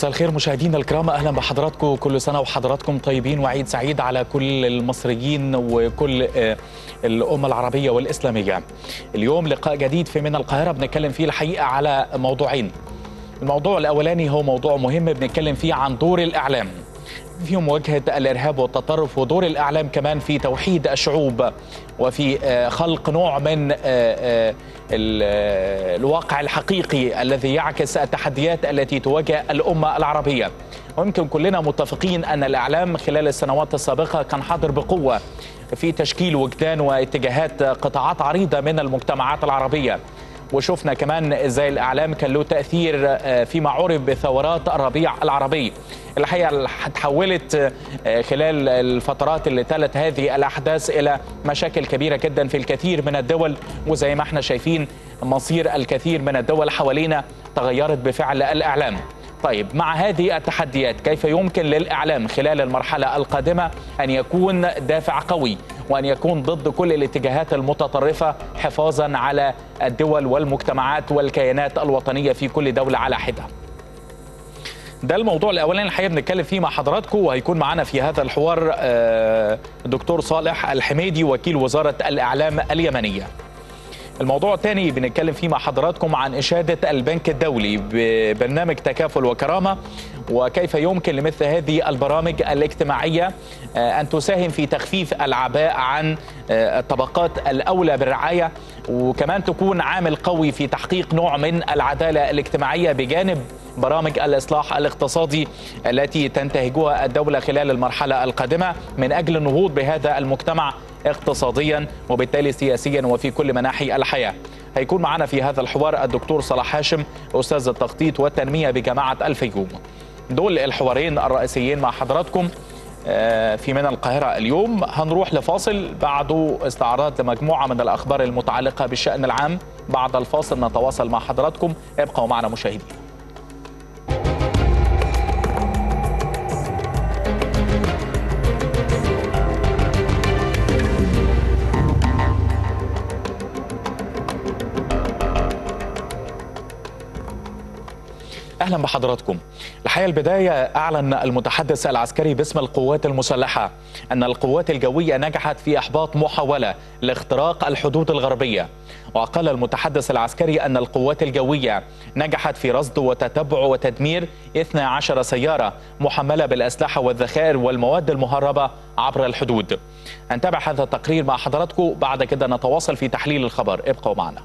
مساء الخير مشاهدينا الكرام اهلا بحضراتكم كل سنه وحضراتكم طيبين وعيد سعيد على كل المصريين وكل الامه العربيه والاسلاميه. اليوم لقاء جديد في من القاهره بنتكلم فيه الحقيقه على موضوعين. الموضوع الاولاني هو موضوع مهم بنتكلم فيه عن دور الاعلام في مواجهه الارهاب والتطرف ودور الاعلام كمان في توحيد الشعوب وفي خلق نوع من الواقع الحقيقي الذي يعكس التحديات التي تواجه الامه العربيه ويمكن كلنا متفقين ان الاعلام خلال السنوات السابقه كان حاضر بقوه في تشكيل وجدان واتجاهات قطاعات عريضه من المجتمعات العربيه وشفنا كمان ازاي الاعلام كان له تاثير فيما عرف بثورات الربيع العربي الحقيقه تحولت خلال الفترات اللي تلت هذه الاحداث الى مشاكل كبيره جدا في الكثير من الدول وزي ما احنا شايفين مصير الكثير من الدول حوالينا تغيرت بفعل الاعلام طيب مع هذه التحديات كيف يمكن للاعلام خلال المرحله القادمه ان يكون دافع قوي وان يكون ضد كل الاتجاهات المتطرفه حفاظا على الدول والمجتمعات والكيانات الوطنيه في كل دوله على حده. ده الموضوع الاولاني الحقيقه بنتكلم فيه مع حضراتكم وهيكون معانا في هذا الحوار الدكتور صالح الحميدي وكيل وزاره الاعلام اليمنيه. الموضوع الثاني بنتكلم فيه مع حضراتكم عن إشادة البنك الدولي ببرنامج تكافل وكرامة وكيف يمكن لمثل هذه البرامج الاجتماعية أن تساهم في تخفيف العباء عن الطبقات الأولى بالرعاية وكمان تكون عامل قوي في تحقيق نوع من العدالة الاجتماعية بجانب برامج الإصلاح الاقتصادي التي تنتهجها الدولة خلال المرحلة القادمة من أجل النهوض بهذا المجتمع اقتصاديا وبالتالي سياسيا وفي كل مناحي الحياة هيكون معنا في هذا الحوار الدكتور صلاح هاشم أستاذ التخطيط والتنمية بجامعة الفيوم دول الحوارين الرئيسيين مع حضراتكم في من القاهرة اليوم هنروح لفاصل بعده استعراض لمجموعة من الأخبار المتعلقة بالشأن العام بعد الفاصل نتواصل مع حضراتكم ابقوا معنا مشاهدين اهلا بحضراتكم. الحقيقه البدايه اعلن المتحدث العسكري باسم القوات المسلحه ان القوات الجويه نجحت في احباط محاوله لاختراق الحدود الغربيه. وقال المتحدث العسكري ان القوات الجويه نجحت في رصد وتتبع وتدمير 12 سياره محمله بالاسلحه والذخائر والمواد المهربه عبر الحدود. هنتابع هذا التقرير مع حضراتكم بعد كده نتواصل في تحليل الخبر ابقوا معنا.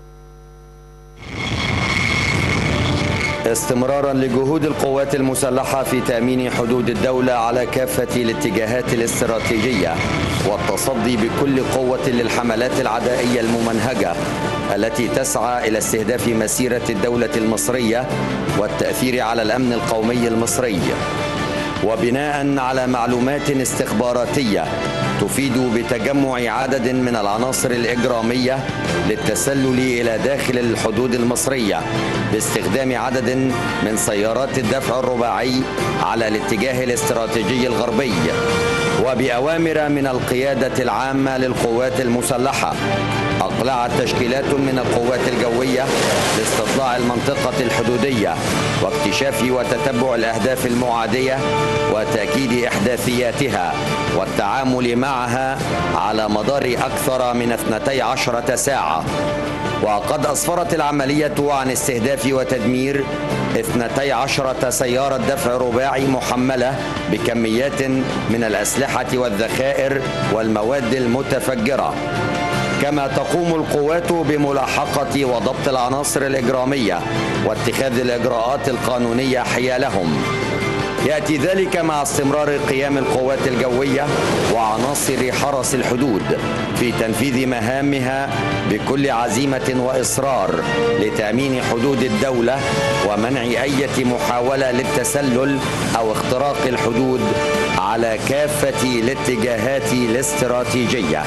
استمرارا لجهود القوات المسلحة في تأمين حدود الدولة على كافة الاتجاهات الاستراتيجية والتصدي بكل قوة للحملات العدائية الممنهجة التي تسعى إلى استهداف مسيرة الدولة المصرية والتأثير على الأمن القومي المصري وبناء على معلومات استخباراتية تفيد بتجمع عدد من العناصر الإجرامية للتسلل إلى داخل الحدود المصرية باستخدام عدد من سيارات الدفع الرباعي على الاتجاه الاستراتيجي الغربي وبأوامر من القيادة العامة للقوات المسلحة أقلعت تشكيلات من القوات الجوية لاستطلاع المنطقة الحدودية واكتشاف وتتبع الأهداف المعادية وتأكيد إحداثياتها والتعامل معها على مدار أكثر من 12 ساعة وقد أسفرت العملية عن استهداف وتدمير 12 سيارة دفع رباعي محملة بكميات من الأسلحة والذخائر والمواد المتفجرة كما تقوم القوات بملاحقة وضبط العناصر الإجرامية واتخاذ الإجراءات القانونية حيالهم يأتي ذلك مع استمرار قيام القوات الجوية وعناصر حرس الحدود في تنفيذ مهامها بكل عزيمة وإصرار لتأمين حدود الدولة ومنع أي محاولة للتسلل أو اختراق الحدود على كافة الاتجاهات الاستراتيجية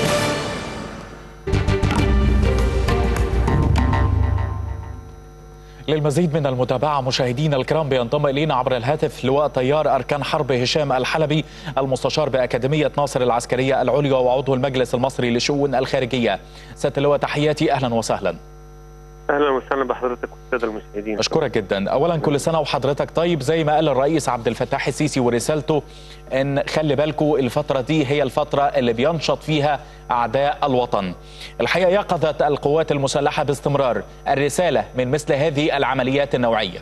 للمزيد من المتابعة مشاهدينا الكرام بينضم إلينا عبر الهاتف لواء طيار أركان حرب هشام الحلبي المستشار بأكاديمية ناصر العسكرية العليا وعضو المجلس المصري للشؤون الخارجية ست اللواء تحياتي أهلا وسهلا اهلا وسهلا بحضرتك والساده المشاهدين اشكرك جدا اولا كل سنه وحضرتك طيب زي ما قال الرئيس عبد الفتاح السيسي ورسالته ان خلي بالكم الفتره دي هي الفتره اللي بينشط فيها اعداء الوطن الحقيقه يقظت القوات المسلحه باستمرار الرساله من مثل هذه العمليات النوعيه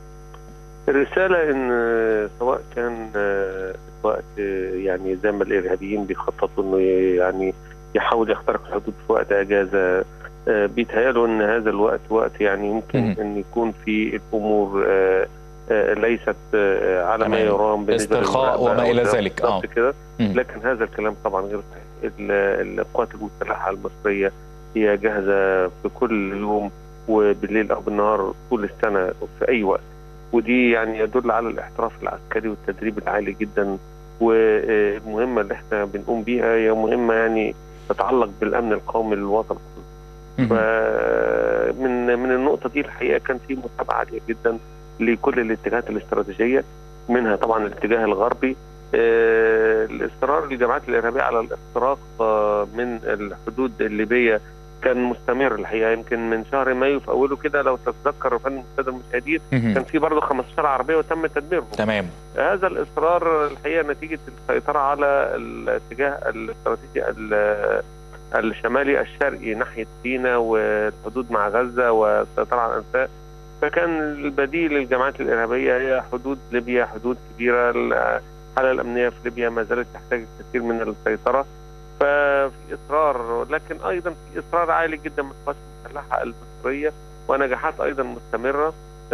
الرساله ان سواء كان وقت يعني زي ما الارهابيين بيخططوا انه يعني يحاول يخترق الحدود في وقت اجازه بيتهيألوا ان هذا الوقت وقت يعني يمكن مم. ان يكون في الامور آه، آه، ليست آه، على ما تمام. يرام بالنسبة استرخاء للمراقبة وما إلى والكلام ذلك. آه. بالظبط كده مم. لكن هذا الكلام طبعا غير صحيح ال- القوات المسلحه المصريه هي جاهزه في كل يوم وبالليل او بالنهار طول السنه وفي اي وقت ودي يعني يدل على الاحتراف العسكري والتدريب العالي جدا والمهمه اللي احنا بنقوم بيها هي مهمه يعني تتعلق بالامن القومي للوطن مهم. فمن من النقطه دي الحقيقه كان في متابعه عاليه جدا لكل الاتجاهات الاستراتيجيه منها طبعا الاتجاه الغربي آه، الاصرار الجماعات الارهابيه على الاختراق آه، من الحدود الليبيه كان مستمر الحقيقه يمكن من شهر مايو في اوله كده لو تتذكر فن الساده المشاهدين مهم. كان في برضه 15 عربيه وتم تدميرهم تمام هذا الاصرار الحقيقه نتيجه السيطره على الاتجاه الاستراتيجي ال- الشمالي الشرقي ناحيه سيناء والحدود مع غزه والسيطره على الانفاق فكان البديل للجماعات الارهابيه هي حدود ليبيا حدود كبيره الحاله الامنيه في ليبيا ما زالت تحتاج الكثير من السيطره ففي اصرار لكن ايضا في اصرار عالي جدا من القوات المسلحه المصريه ونجاحات ايضا مستمره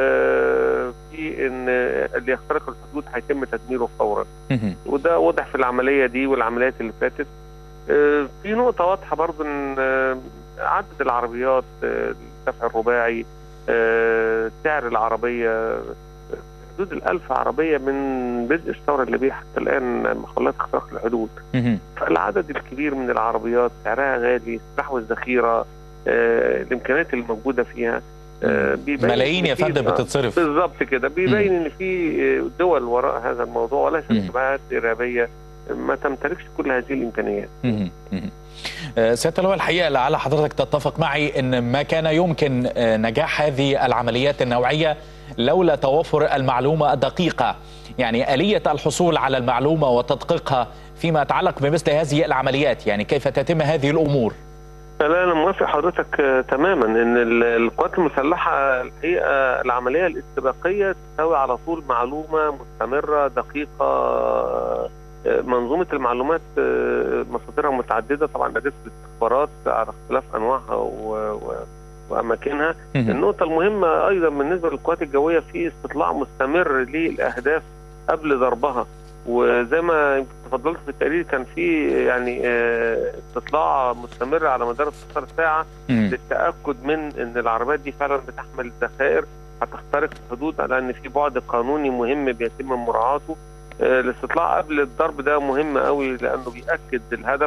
آه، في ان اللي يخترق الحدود هيتم تدميره فورا مهم. وده واضح في العمليه دي والعمليات اللي فاتت آه، في نقطه واضحه برضو ان آه، عدد العربيات آه، الدفع الرباعي آه، سعر العربيه آه، حدود الألف عربية من بدء الثورة الليبية حتى الآن مخلات اختراق الحدود مهم. فالعدد الكبير من العربيات سعرها غالي السلاح والذخيرة آه، الإمكانيات الموجودة فيها آه، بيبين ملايين إن يا في- فندم آه، بتصرف بالظبط كده بيبين ان في دول وراء هذا الموضوع وليست مم. جماعات ارهابيه ما تمتلكش كل هذه الامكانيات مهم. مهم. آه، سيادة اللواء الحقيقة لعل حضرتك تتفق معي أن ما كان يمكن آه، نجاح هذه العمليات النوعية لولا توفر المعلومة الدقيقة يعني آلية الحصول على المعلومة وتدقيقها فيما يتعلق بمثل هذه العمليات يعني كيف تتم هذه الأمور لا انا موافق حضرتك آه، تماما ان ال- القوات المسلحه الحقيقه العمليه الاستباقيه تساوي على طول معلومه مستمره دقيقه آه، منظومه المعلومات آه، مصادرها متعدده طبعا اجهزه الاستخبارات على اختلاف انواعها و... و... واماكنها مهم. النقطة المهمة أيضا بالنسبة للقوات الجوية في استطلاع مستمر للأهداف قبل ضربها وزي ما يمكن تفضلت في التقرير كان في يعني آه، استطلاع مستمر على مدار 16 ساعة مهم. للتأكد من أن العربيات دي فعلا بتحمل ذخائر هتخترق الحدود على أن في بعد قانوني مهم بيتم مراعاته آه، الاستطلاع قبل الضرب ده مهم قوي لأنه بيأكد الهدف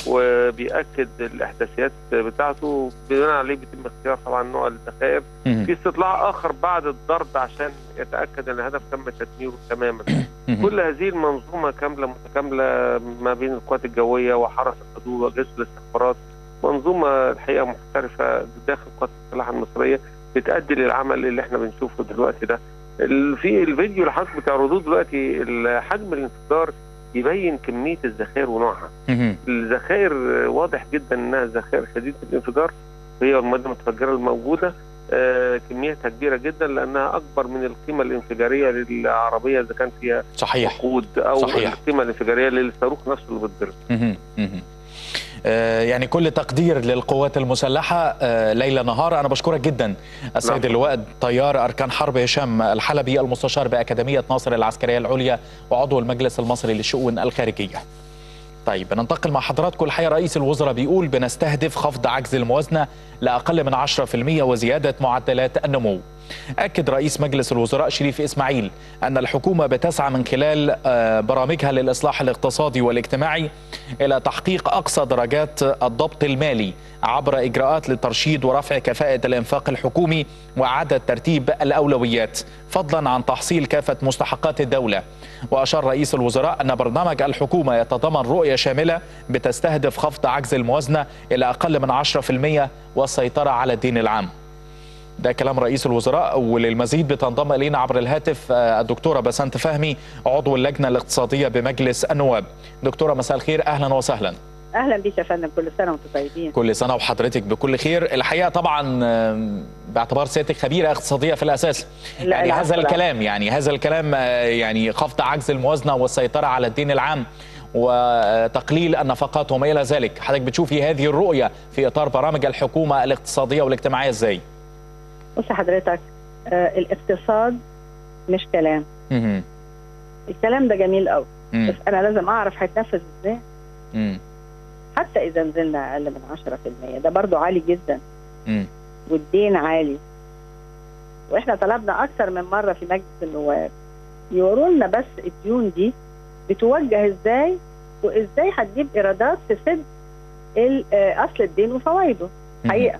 وبيأكد الإحداثيات بتاعته بناء عليه بيتم اختيار طبعا نوع الذخائر مهم. في استطلاع اخر بعد الضرب عشان يتاكد ان الهدف تم تدميره تماما مهم. كل هذه المنظومه كامله متكامله ما بين القوات الجويه وحرس الحدود واجهزه الاستخبارات منظومه الحقيقه محترفه داخل القوات المسلحه المصريه بتؤدي للعمل اللي احنا بنشوفه دلوقتي ده ال- في الفيديو اللي حضرتك بتعرضوه دلوقتي ال- حجم الانفجار يبين كميه الذخائر ونوعها مهم. الذخائر واضح جدا انها ذخائر شديده الانفجار وهي المواد المتفجره الموجوده آه، كميتها كبيره جدا لانها اكبر من القيمه الانفجاريه للعربيه اذا كان فيها صحيح وقود او صحيح. القيمه الانفجاريه للصاروخ نفسه اللي بيتضرب مهم. مهم. آه، يعني كل تقدير للقوات المسلحة آه، ليل نهار أنا بشكرك جدا السيد نعم. اللواء الطيار أركان حرب هشام الحلبي المستشار بأكاديمية ناصر العسكرية العليا وعضو المجلس المصري للشؤون الخارجية طيب ننتقل مع حضراتكم الحقيقة رئيس الوزراء بيقول بنستهدف خفض عجز الموازنة لأقل من 10% وزيادة معدلات النمو أكد رئيس مجلس الوزراء شريف إسماعيل أن الحكومة بتسعى من خلال آه، برامجها للإصلاح الاقتصادي والاجتماعي إلى تحقيق أقصى درجات الضبط المالي عبر إجراءات للترشيد ورفع كفاءة الإنفاق الحكومي وإعادة ترتيب الأولويات فضلا عن تحصيل كافة مستحقات الدولة وأشار رئيس الوزراء أن برنامج الحكومة يتضمن رؤية شاملة بتستهدف خفض عجز الموازنة إلى أقل من 10% والسيطرة على الدين العام ده كلام رئيس الوزراء وللمزيد بتنضم الينا عبر الهاتف الدكتوره بسنت فهمي عضو اللجنه الاقتصاديه بمجلس النواب. دكتوره مساء الخير اهلا وسهلا. اهلا بك يا فندم كل سنه وانتم طيبين كل سنه وحضرتك بكل خير الحقيقه طبعا باعتبار سيادتك خبيره اقتصاديه في الاساس لا يعني هذا العفو، الكلام يعني هذا الكلام يعني خفض عجز الموازنه والسيطره على الدين العام وتقليل النفقات وما الى ذلك حضرتك بتشوفي هذه الرؤيه في اطار برامج الحكومه الاقتصاديه والاجتماعيه ازاي بص حضرتك آه الاقتصاد مش كلام مهم. الكلام ده جميل قوي مم. بس انا لازم اعرف هيتنفذ ازاي مم. حتى اذا نزلنا اقل من 10% ده برضو عالي جدا مم. والدين عالي واحنا طلبنا اكثر من مره في مجلس النواب يوروا لنا بس الديون دي بتوجه ازاي وازاي هتجيب ايرادات تسد ال- آه، اصل الدين وفوائده مم. حقيقه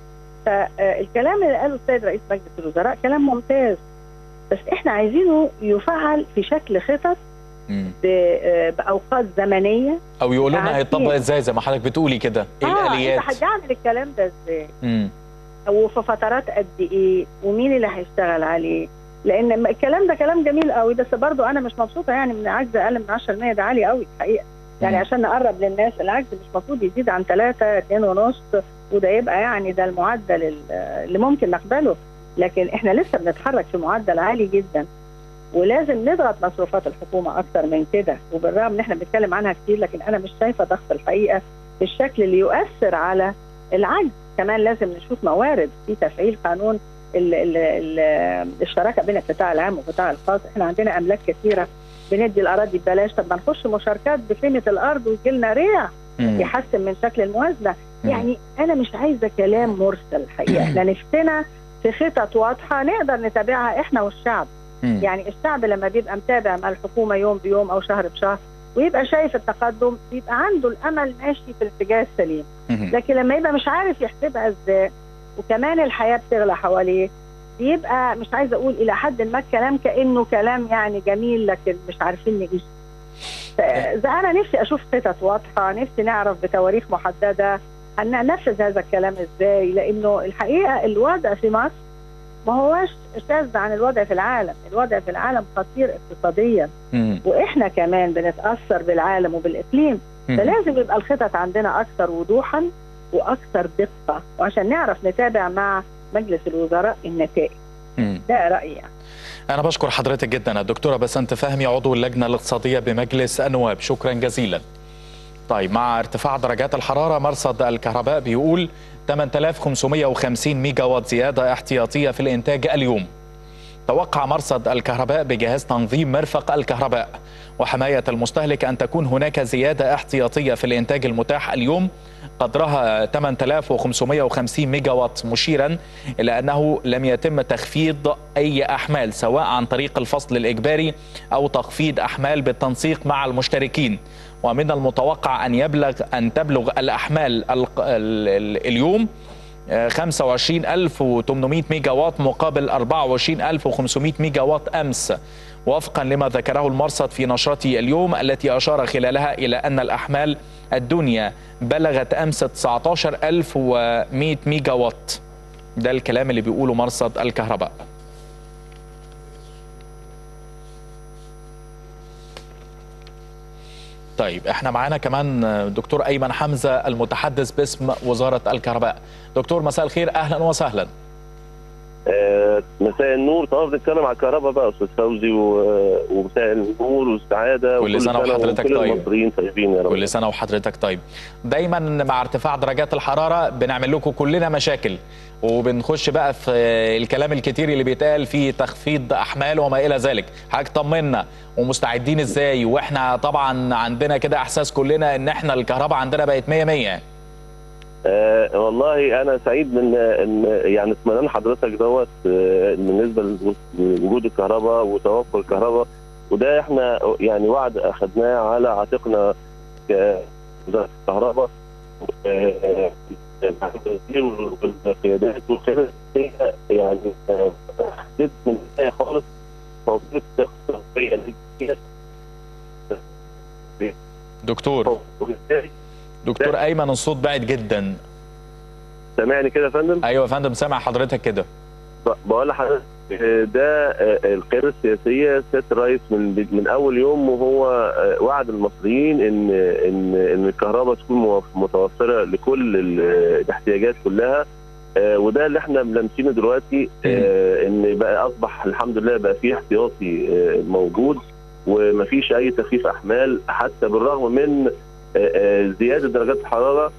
فالكلام اللي قاله السيد رئيس مجلس الوزراء كلام ممتاز بس احنا عايزينه يفعل في شكل خطط مم. ب- آه، باوقات زمنيه او يقول لنا عارفين. هيطبق ازاي زي ما حضرتك بتقولي كده ايه اه الاليات انت هتعمل الكلام ده ازاي مم. وفي فترات قد ايه ومين اللي هيشتغل عليه لان م- الكلام ده كلام جميل قوي بس برضو انا مش مبسوطه يعني من عجز اقل من 10% ده عالي قوي الحقيقه يعني مم. عشان نقرب للناس العجز مش المفروض يزيد عن 3 2 ونص وده يبقى يعني ده المعدل ال- اللي ممكن نقبله لكن احنا لسه بنتحرك في معدل عالي جدا ولازم نضغط مصروفات الحكومه اكتر من كده وبالرغم ان احنا بنتكلم عنها كتير لكن انا مش شايفه ضغط الحقيقه بالشكل اللي يؤثر على العجز كمان لازم نشوف موارد في تفعيل قانون ال ال ال الشراكه بين القطاع العام والقطاع الخاص احنا عندنا املاك كثيره بندي الاراضي ببلاش طب ما نخش مشاركات بقيمه الارض ويجي لنا ريع مم. يحسن من شكل الموازنه مم. يعني انا مش عايزه كلام مرسل الحقيقه احنا نفسنا في خطط واضحه نقدر نتابعها احنا والشعب مم. يعني الشعب لما بيبقى متابع مع الحكومه يوم بيوم او شهر بشهر ويبقى شايف التقدم بيبقى عنده الامل ماشي في الاتجاه السليم مم. لكن لما يبقى مش عارف يحسبها ازاي وكمان الحياه بتغلى حواليه بيبقى مش عايزه اقول الى حد ما الكلام كانه كلام يعني جميل لكن مش عارفين نعيش فإذا انا نفسي اشوف خطط واضحه نفسي نعرف بتواريخ محدده هننفذ هذا الكلام ازاي لانه الحقيقه الوضع في مصر ما هوش شاذ عن الوضع في العالم الوضع في العالم خطير اقتصاديا مم. واحنا كمان بنتاثر بالعالم وبالاقليم مم. فلازم يبقى الخطط عندنا اكثر وضوحا واكثر دقه وعشان نعرف نتابع مع مجلس الوزراء النتائج مم. ده رايي يعني. أنا بشكر حضرتك جدا الدكتورة بسنت فهمي عضو اللجنة الاقتصادية بمجلس النواب شكرا جزيلا طيب مع ارتفاع درجات الحرارة مرصد الكهرباء بيقول 8550 ميجا وات زيادة احتياطية في الإنتاج اليوم توقع مرصد الكهرباء بجهاز تنظيم مرفق الكهرباء وحماية المستهلك أن تكون هناك زيادة احتياطية في الإنتاج المتاح اليوم قدرها 8550 ميجا وات مشيرا إلى أنه لم يتم تخفيض أي أحمال سواء عن طريق الفصل الإجباري أو تخفيض أحمال بالتنسيق مع المشتركين ومن المتوقع أن يبلغ أن تبلغ الأحمال الق- ال- ال- اليوم آه، 25800 ميجا وات مقابل 24500 ميجا وات أمس وفقا لما ذكره المرصد في نشرته اليوم التي أشار خلالها إلى أن الأحمال الدنيا بلغت أمس 19100 ميجا وات ده الكلام اللي بيقوله مرصد الكهرباء طيب احنا معانا كمان دكتور ايمن حمزه المتحدث باسم وزاره الكهرباء دكتور مساء الخير اهلا وسهلا آه، مساء النور طبعا بنتكلم على الكهرباء بقى استاذ فوزي و- ومساء النور والسعاده كل سنة وحضرتك وكل طيب. المصريين طيبين يا رب كل سنه وحضرتك طيب دايما مع ارتفاع درجات الحراره بنعمل لكم كلنا مشاكل وبنخش بقى في الكلام الكتير اللي بيتقال فيه تخفيض احمال وما الى ذلك حضرتك طمنا ومستعدين ازاي واحنا طبعا عندنا كده احساس كلنا ان احنا الكهرباء عندنا بقت 100 100 آه والله انا سعيد من ان يعني اطمئنان حضرتك دوت آه بالنسبه لوجود الكهرباء وتوفر الكهرباء وده احنا يعني وعد اخذناه على عاتقنا كوزاره الكهرباء آه، مع الوزير والقيادات والقيادات هي يعني آه، حددت من البدايه خالص توفير اقتصاديه للجيش. دكتور وبالتالي دكتور ايمن الصوت بعد جدا سامعني كده يا فندم؟ ايوه يا فندم سامع حضرتك كده ب- بقول لحضرتك آه، ده آه، القياده السياسيه سياده الرئيس من من اول يوم وهو آه، وعد المصريين ان ان ان الكهرباء تكون مو- متوفره لكل ال- الاحتياجات كلها آه، وده اللي احنا ملمسينه دلوقتي آه، ان بقى اصبح الحمد لله بقى في احتياطي آه، موجود ومفيش اي تخفيف احمال حتى بالرغم من آه، آه، زياده درجات الحراره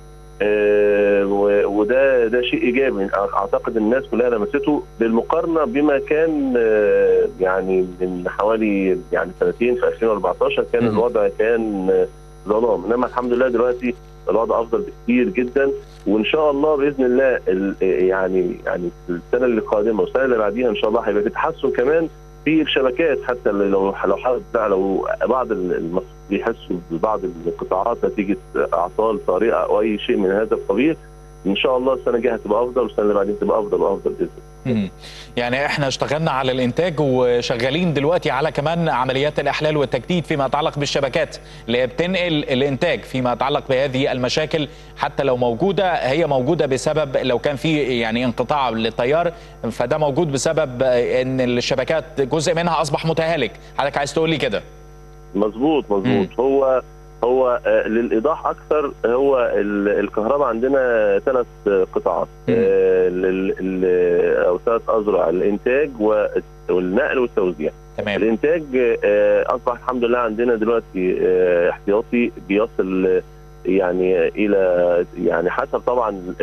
آه، و- وده ده شيء ايجابي اعتقد الناس كلها لمسته بالمقارنه بما كان آه، يعني من حوالي يعني سنتين في 2014 كان مم. الوضع كان آه، ظلام انما الحمد لله دلوقتي الوضع افضل بكثير جدا وان شاء الله باذن الله ال- يعني يعني السنه اللي قادمه والسنه اللي بعديها ان شاء الله هيبقى في تحسن كمان في الشبكات حتى لو لو حد لو بعض المصريين بيحسوا ببعض القطاعات نتيجه اعطال طارئه او اي شيء من هذا القبيل ان شاء الله السنه الجايه هتبقى افضل والسنه اللي بعدين تبقى افضل وافضل باذن الله مم. يعني احنا اشتغلنا على الانتاج وشغالين دلوقتي على كمان عمليات الاحلال والتجديد فيما يتعلق بالشبكات اللي هي بتنقل الانتاج فيما يتعلق بهذه المشاكل حتى لو موجوده هي موجوده بسبب لو كان في يعني انقطاع للتيار فده موجود بسبب ان الشبكات جزء منها اصبح متهالك حضرتك عايز تقول لي كده مظبوط مظبوط هو هو آه، للايضاح اكثر هو ال- الكهرباء عندنا ثلاث قطاعات مم. آه، ال- ال- او ثلاث اذرع الانتاج والنقل والتوزيع تمام الانتاج آه، اصبح الحمد لله عندنا دلوقتي آه، احتياطي بيصل آه، يعني الى يعني حسب طبعا ال-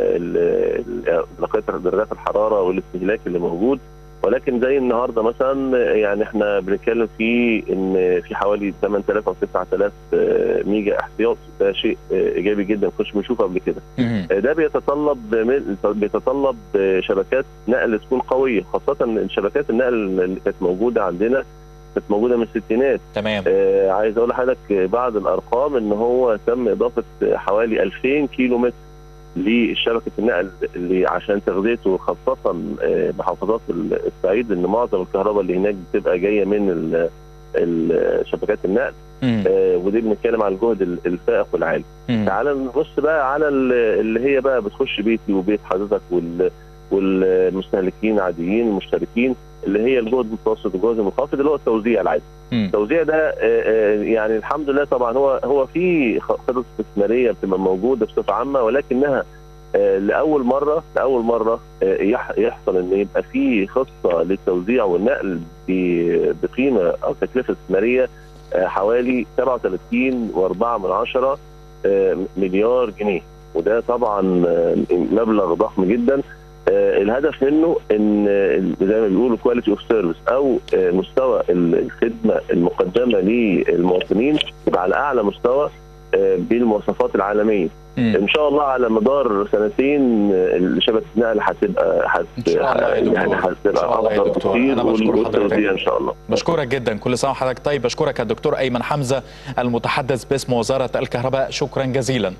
ال- ال- درجات درجات الحراره والاستهلاك اللي موجود ولكن زي النهارده مثلا آه، يعني احنا بنتكلم في ان في حوالي 8000 او 9000 آه، ميجا احتياطي ده شيء آه، ايجابي جدا ما كنتش بنشوفه قبل كده مم. ده بيتطلب من- بيتطلب شبكات نقل تكون قويه خاصه إن شبكات النقل اللي كانت موجوده عندنا كانت موجوده من الستينات تمام آه عايز اقول لحضرتك بعض الارقام ان هو تم اضافه حوالي 2000 كيلو متر لشبكه النقل اللي عشان تغذيته خاصه آه، محافظات الصعيد ان معظم الكهرباء اللي هناك بتبقى جايه من ال- ال- شبكات النقل مم. آه، ودي بنتكلم على الجهد الفائق والعالي مم. تعال نبص بقى على ال- اللي هي بقى بتخش بيتي وبيت حضرتك وال والمستهلكين العاديين المشتركين اللي هي الجهد المتوسط والجهد المنخفض اللي هو التوزيع العادي. مم. التوزيع ده آه، آه، يعني الحمد لله طبعا هو هو في خطط استثماريه بتبقى موجوده بصفه عامه ولكنها آه، لاول مره لاول مره آه، يح- يحصل ان يبقى في خطه للتوزيع والنقل ب- بقيمه او تكلفه استثماريه آه، حوالي 37 و4 من عشرة آه، مليار جنيه وده طبعا آه، مبلغ ضخم جدا آه، الهدف منه ان آه، زي ما بيقولوا كواليتي اوف سيرفيس او آه، مستوى الخدمه المقدمه للمواطنين يبقى على اعلى مستوى آه، بالمواصفات العالميه مم. ان شاء الله على مدار سنتين آه، شبكه النقل هتبقى هت إن شاء الله يا دكتور. يعني إن شاء هتبقى الله يا افضل دكتور. بكتير أنا بشكر والتوزيع حضرتك. ان شاء الله بشكرك جدا كل سنه وحضرتك طيب بشكرك الدكتور ايمن حمزه المتحدث باسم وزاره الكهرباء شكرا جزيلا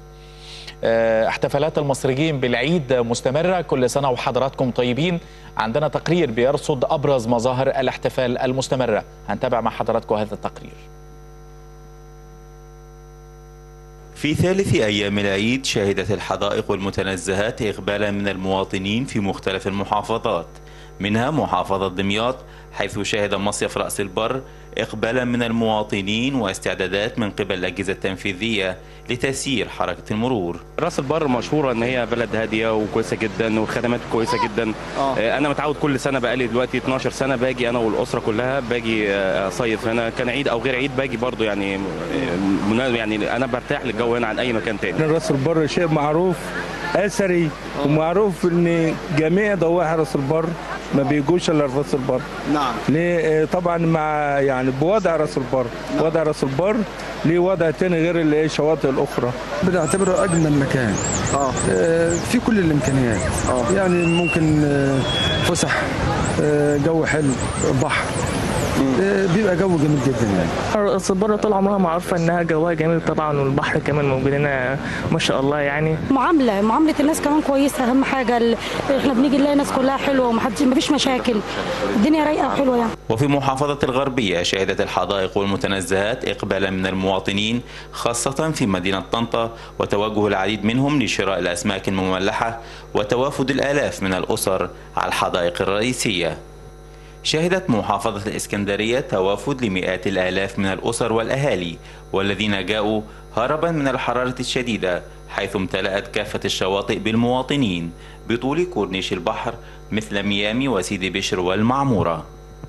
آه، احتفالات المصريين بالعيد مستمرة كل سنة وحضراتكم طيبين عندنا تقرير بيرصد أبرز مظاهر الاحتفال المستمرة هنتابع مع حضراتكم هذا التقرير في ثالث أيام العيد شهدت الحدائق والمتنزهات إقبالا من المواطنين في مختلف المحافظات منها محافظة دمياط حيث شهد مصيف رأس البر إقبالا من المواطنين واستعدادات من قبل الأجهزة التنفيذية لتسيير حركة المرور راس البر مشهوره ان هي بلد هاديه وكويسه جدا والخدمات كويسه جدا اه آه، انا متعود كل سنه بقالي دلوقتي 12 سنه باجي انا والاسره كلها باجي آه، اصيف هنا كان عيد او غير عيد باجي برضو يعني آه، منا- يعني انا برتاح للجو هنا عن اي مكان تاني راس البر شيء معروف اثري ومعروف ان جميع ضواحي راس البر ما بيجوش الا في راس البر نعم ليه آه، طبعا مع يعني بوضع راس البر وضع راس البر ليه وضع تاني غير اللي هي الشواطئ الاخرى بنعتبره اجمل مكان اه آه، في كل الامكانيات اه يعني ممكن آه، فسح آه، جو حلو بحر آه، بيبقى جو جميل جدا يعني راس البر طول عمرها معروفه انها جواها جميل طبعا والبحر كمان موجود هنا ما شاء الله يعني معامله معامله الناس كمان كويسه اهم حاجه ال- احنا بنيجي نلاقي الناس كلها حلوه ومحدش مفيش مشاكل الدنيا رايقه وحلوه يعني وفي محافظة الغربية شهدت الحدائق والمتنزهات إقبالا من المواطنين خاصة في مدينة طنطا وتوجه العديد منهم لشراء الأسماك المملحة وتوافد الآلاف من الأسر على الحدائق الرئيسية شهدت محافظة الإسكندرية توافد لمئات الآلاف من الأسر والأهالي والذين جاءوا هربا من الحرارة الشديدة حيث امتلأت كافة الشواطئ بالمواطنين بطول كورنيش البحر مثل ميامي وسيدي بشر والمعمورة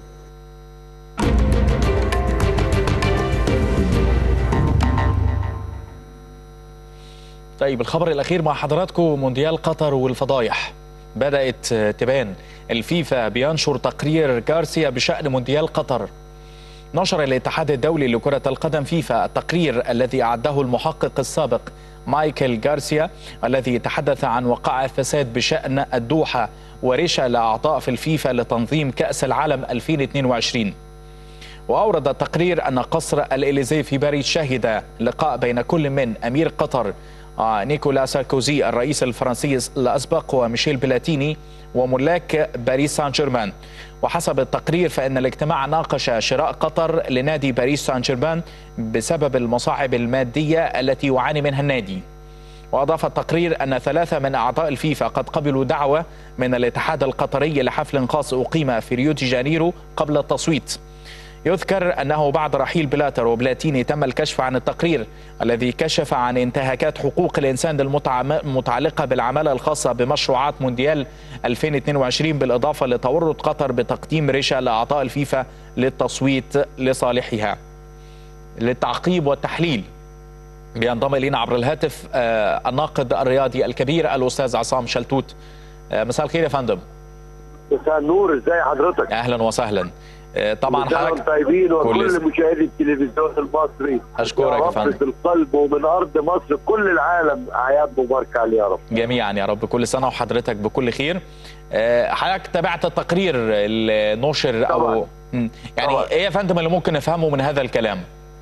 طيب الخبر الأخير مع حضراتكم مونديال قطر والفضايح بدأت تبان الفيفا بينشر تقرير جارسيا بشأن مونديال قطر نشر الاتحاد الدولي لكرة القدم فيفا التقرير الذي أعده المحقق السابق مايكل جارسيا الذي تحدث عن وقائع فساد بشأن الدوحة ورشا لأعضاء في الفيفا لتنظيم كأس العالم 2022 وأورد التقرير أن قصر الإليزيه في باريس شهد لقاء بين كل من أمير قطر آه، نيكولا ساركوزي الرئيس الفرنسي الأسبق وميشيل بلاتيني وملاك باريس سان جيرمان وحسب التقرير فإن الاجتماع ناقش شراء قطر لنادي باريس سان جيرمان بسبب المصاعب المادية التي يعاني منها النادي وأضاف التقرير أن ثلاثة من أعضاء الفيفا قد قبلوا دعوة من الاتحاد القطري لحفل خاص أقيم في ريو دي جانيرو قبل التصويت يذكر أنه بعد رحيل بلاتر وبلاتيني تم الكشف عن التقرير الذي كشف عن انتهاكات حقوق الإنسان المتعم- المتعلقة بالعمالة الخاصة بمشروعات مونديال 2022 بالإضافة لتورط قطر بتقديم رشا لأعضاء الفيفا للتصويت لصالحها للتعقيب والتحليل بينضم الينا عبر الهاتف آه، الناقد الرياضي الكبير الاستاذ عصام شلتوت آه، مساء الخير يا فندم مساء النور ازي حضرتك اهلا وسهلا آه، طبعا كل سنة حضرتك وانتم طيبين وكل كل- مشاهدي التلفزيون المصري أشكرك يا رب فندم. في القلب ومن ارض مصر كل العالم اعياد مباركه عليه يا رب جميعا يا رب كل سنه وحضرتك بكل خير آه، حضرتك تابعت التقرير اللي نشر او طبعاً. مم. يعني طبعاً. ايه يا فندم اللي ممكن نفهمه من هذا الكلام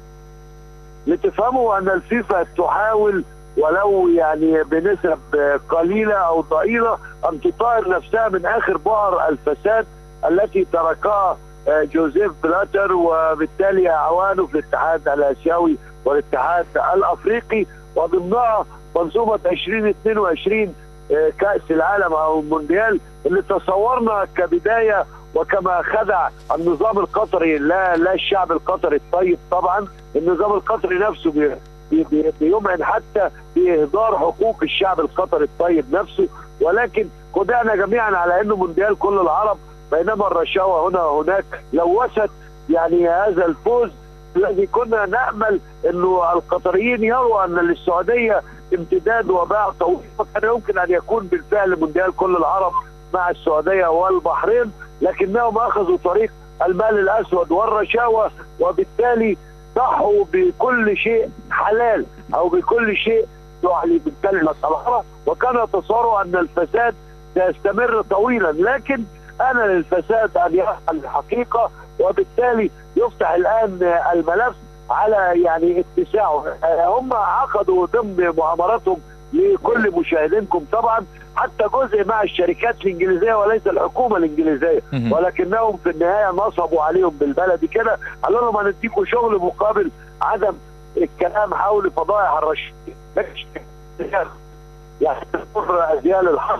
لتفهموا ان الفيفا تحاول ولو يعني بنسب قليله او ضئيله ان تطهر نفسها من اخر بؤر الفساد التي تركها آه، جوزيف بلاتر وبالتالي اعوانه في الاتحاد الاسيوي والاتحاد الافريقي وضمنها منظومه 2022 آه، كاس العالم او المونديال اللي تصورنا كبدايه وكما خدع النظام القطري لا لا الشعب القطري الطيب طبعا النظام القطري نفسه بي بي بي بيمعن حتى باهدار حقوق الشعب القطري الطيب نفسه ولكن خدعنا جميعا على انه مونديال كل العرب بينما الرشاوى هنا وهناك لوثت يعني هذا الفوز الذي كنا نامل انه القطريين يروا ان للسعوديه امتداد وباع طويل وكان يمكن ان يكون بالفعل مونديال كل العرب مع السعوديه والبحرين لكنهم اخذوا طريق المال الاسود والرشاوى وبالتالي ضحوا بكل شيء حلال او بكل شيء يعني بكلمه العرب وكان يتصوروا ان الفساد سيستمر طويلا لكن انا للفساد ان يفعل الحقيقه وبالتالي يفتح الان الملف على يعني اتساعه آه، هم عقدوا ضمن مؤامراتهم لكل مشاهدينكم طبعا حتى جزء مع الشركات الانجليزيه وليس الحكومه الانجليزيه مهم. ولكنهم في النهايه نصبوا عليهم بالبلدي كده قالوا لهم هنديكم شغل مقابل عدم الكلام حول فضائح الرشيد يعني تمر ازيال الحظ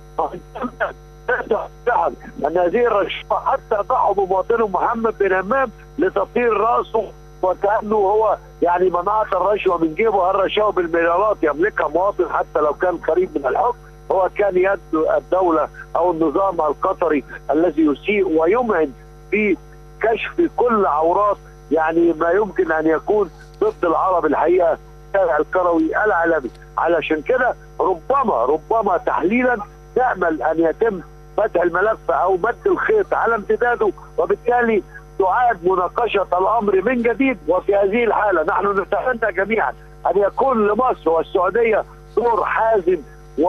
ان هذه الرشوه حتى ضحوا بمواطنهم محمد بن همام لتطهير راسه وكانه هو يعني منعت الرشوه من جيبه الرشاوى بالمليارات يملكها مواطن حتى لو كان قريب من الحكم هو كان يد الدوله او النظام القطري الذي يسيء ويمعن في كشف كل عورات يعني ما يمكن ان يكون ضد العرب الحقيقه الشارع الكروي العالمي علشان كده ربما ربما تحليلا نامل ان يتم فتح الملف او مد الخيط على امتداده وبالتالي تعاد مناقشه الامر من جديد وفي هذه الحاله نحن نتمنى جميعا ان يكون لمصر والسعوديه دور حازم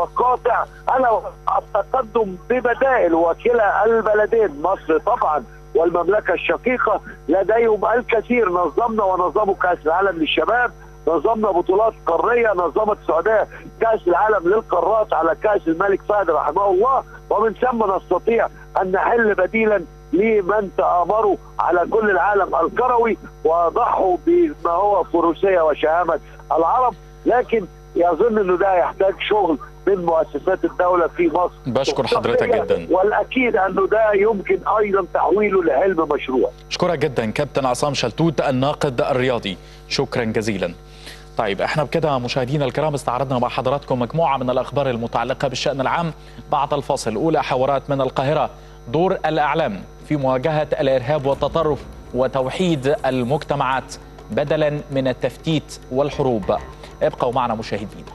وقاطع انا التقدم ببدائل وكلا البلدين مصر طبعا والمملكه الشقيقه لديهم الكثير نظمنا ونظموا كاس العالم للشباب نظمنا بطولات قاريه نظمت السعوديه كاس العالم للقارات على كاس الملك فهد رحمه الله ومن ثم نستطيع ان نحل بديلا لمن تآمروا على كل العالم الكروي وضحوا بما هو فروسيه وشهامه العرب لكن يظن انه ده يحتاج شغل من مؤسسات الدوله في مصر بشكر حضرتك جدا والاكيد انه ده يمكن ايضا تحويله لحلم مشروع اشكرك جدا كابتن عصام شلتوت الناقد الرياضي شكرا جزيلا طيب احنا بكده مشاهدينا الكرام استعرضنا مع حضراتكم مجموعه من الاخبار المتعلقه بالشان العام بعد الفاصل الاولى حوارات من القاهره دور الاعلام في مواجهه الارهاب والتطرف وتوحيد المجتمعات بدلا من التفتيت والحروب ابقوا معنا مشاهدينا